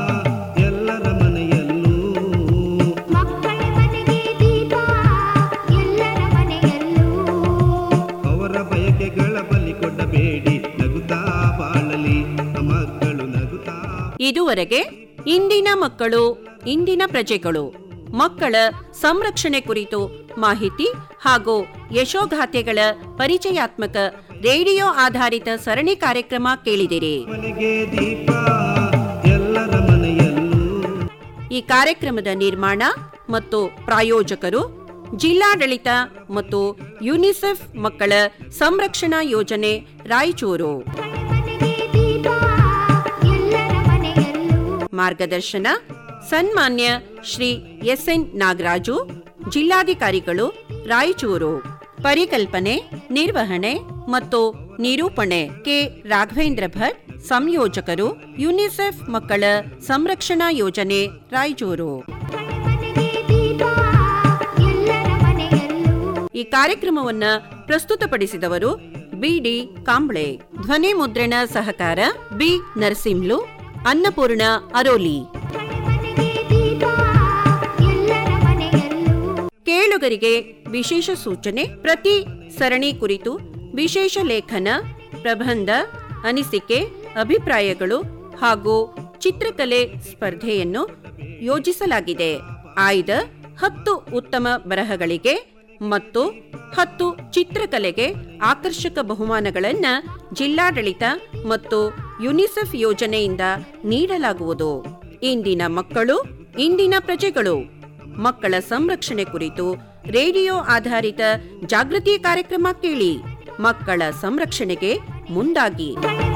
ಎಲ್ಲರ ಮನೆಯಲ್ಲೂ ಅವರ ಬಯಕೆಗಳ ಬಲಿ ಕೊಡಬೇಡಿ ನಗುತ್ತಾ ಬಾಳಲಿ ಮಕ್ಕಳು ನಗುತ್ತಾ ಇದುವರೆಗೆ ಇಂದಿನ ಮಕ್ಕಳು ಇಂದಿನ ಪ್ರಜೆಗಳು ಮಕ್ಕಳ ಸಂರಕ್ಷಣೆ ಕುರಿತು ಮಾಹಿತಿ ಹಾಗೂ ಯಶೋಗಾಥೆಗಳ ಪರಿಚಯಾತ್ಮಕ ರೇಡಿಯೋ ಆಧಾರಿತ ಸರಣಿ ಕಾರ್ಯಕ್ರಮ ಕೇಳಿದಿರಿ ಮನೆಗೆ ದೀಪ ಎಲ್ಲರ ಮನೆಯಲ್ಲೂ ಈ ಕಾರ್ಯಕ್ರಮದ ನಿರ್ಮಾಣ ಮತ್ತು ಪ್ರಾಯೋಜಕರು ಜಿಲ್ಲಾಡಳಿತ ಮತ್ತು ಯುನಿಸೆಫ್ ಮಕ್ಕಳ ಸಂರಕ್ಷಣಾ ಯೋಜನೆ ರಾಯಚೂರು ಮಾರ್ಗದರ್ಶನ ಸನ್ಮಾನ್ಯ ಶ್ರೀ ಎಸ್ ಎನ್ ನಾಗರಾಜು ಜಿಲ್ಲಾಧಿಕಾರಿಗಳು ರಾಯಚೂರು ಪರಿಕಲ್ಪನೆ ನಿರ್ವಹಣೆ ಮತ್ತು ನಿರೂಪಣೆ ಕೆ ರಾಘವೇಂದ್ರ ಭಟ್ ಸಂಯೋಜಕರು ಯುನಿಸೆಫ್ ಮಕ್ಕಳ ಸಂರಕ್ಷಣಾ ಯೋಜನೆ ರಾಯಚೂರು ಈ ಕಾರ್ಯಕ್ರಮವನ್ನ ಪ್ರಸ್ತುತಪಡಿಸಿದವರು ಬಿಡಿ ಕಾಂಬ್ಳೆ ಧ್ವನಿ ಮುದ್ರಣ ಸಹಕಾರ ಬಿ ನರಸಿಂಹ್ಲು ಅನ್ನಪೂರ್ಣ ಅರೋಲಿ ಕೇಳುಗರಿಗೆ ವಿಶೇಷ ಸೂಚನೆ ಪ್ರತಿ ಸರಣಿ ಕುರಿತು ವಿಶೇಷ ಲೇಖನ ಪ್ರಬಂಧ ಅನಿಸಿಕೆ ಅಭಿಪ್ರಾಯಗಳು ಹಾಗೂ ಚಿತ್ರಕಲೆ ಸ್ಪರ್ಧೆಯನ್ನು ಯೋಜಿಸಲಾಗಿದೆ ಆಯ್ದ ಹತ್ತು ಉತ್ತಮ ಬರಹಗಳಿಗೆ ಮತ್ತು ಹತ್ತು ಚಿತ್ರಕಲೆಗೆ ಆಕರ್ಷಕ ಬಹುಮಾನಗಳನ್ನು ಜಿಲ್ಲಾಡಳಿತ ಮತ್ತು ಯುನಿಸೆಫ್ ಯೋಜನೆಯಿಂದ ನೀಡಲಾಗುವುದು ಇಂದಿನ ಮಕ್ಕಳು ಇಂದಿನ ಪ್ರಜೆಗಳು ಮಕ್ಕಳ ಸಂರಕ್ಷಣೆ ಕುರಿತು ರೇಡಿಯೋ ಆಧಾರಿತ ಜಾಗೃತಿ ಕಾರ್ಯಕ್ರಮ ಕೇಳಿ ಮಕ್ಕಳ ಸಂರಕ್ಷಣೆಗೆ ಮುಂದಾಗಿ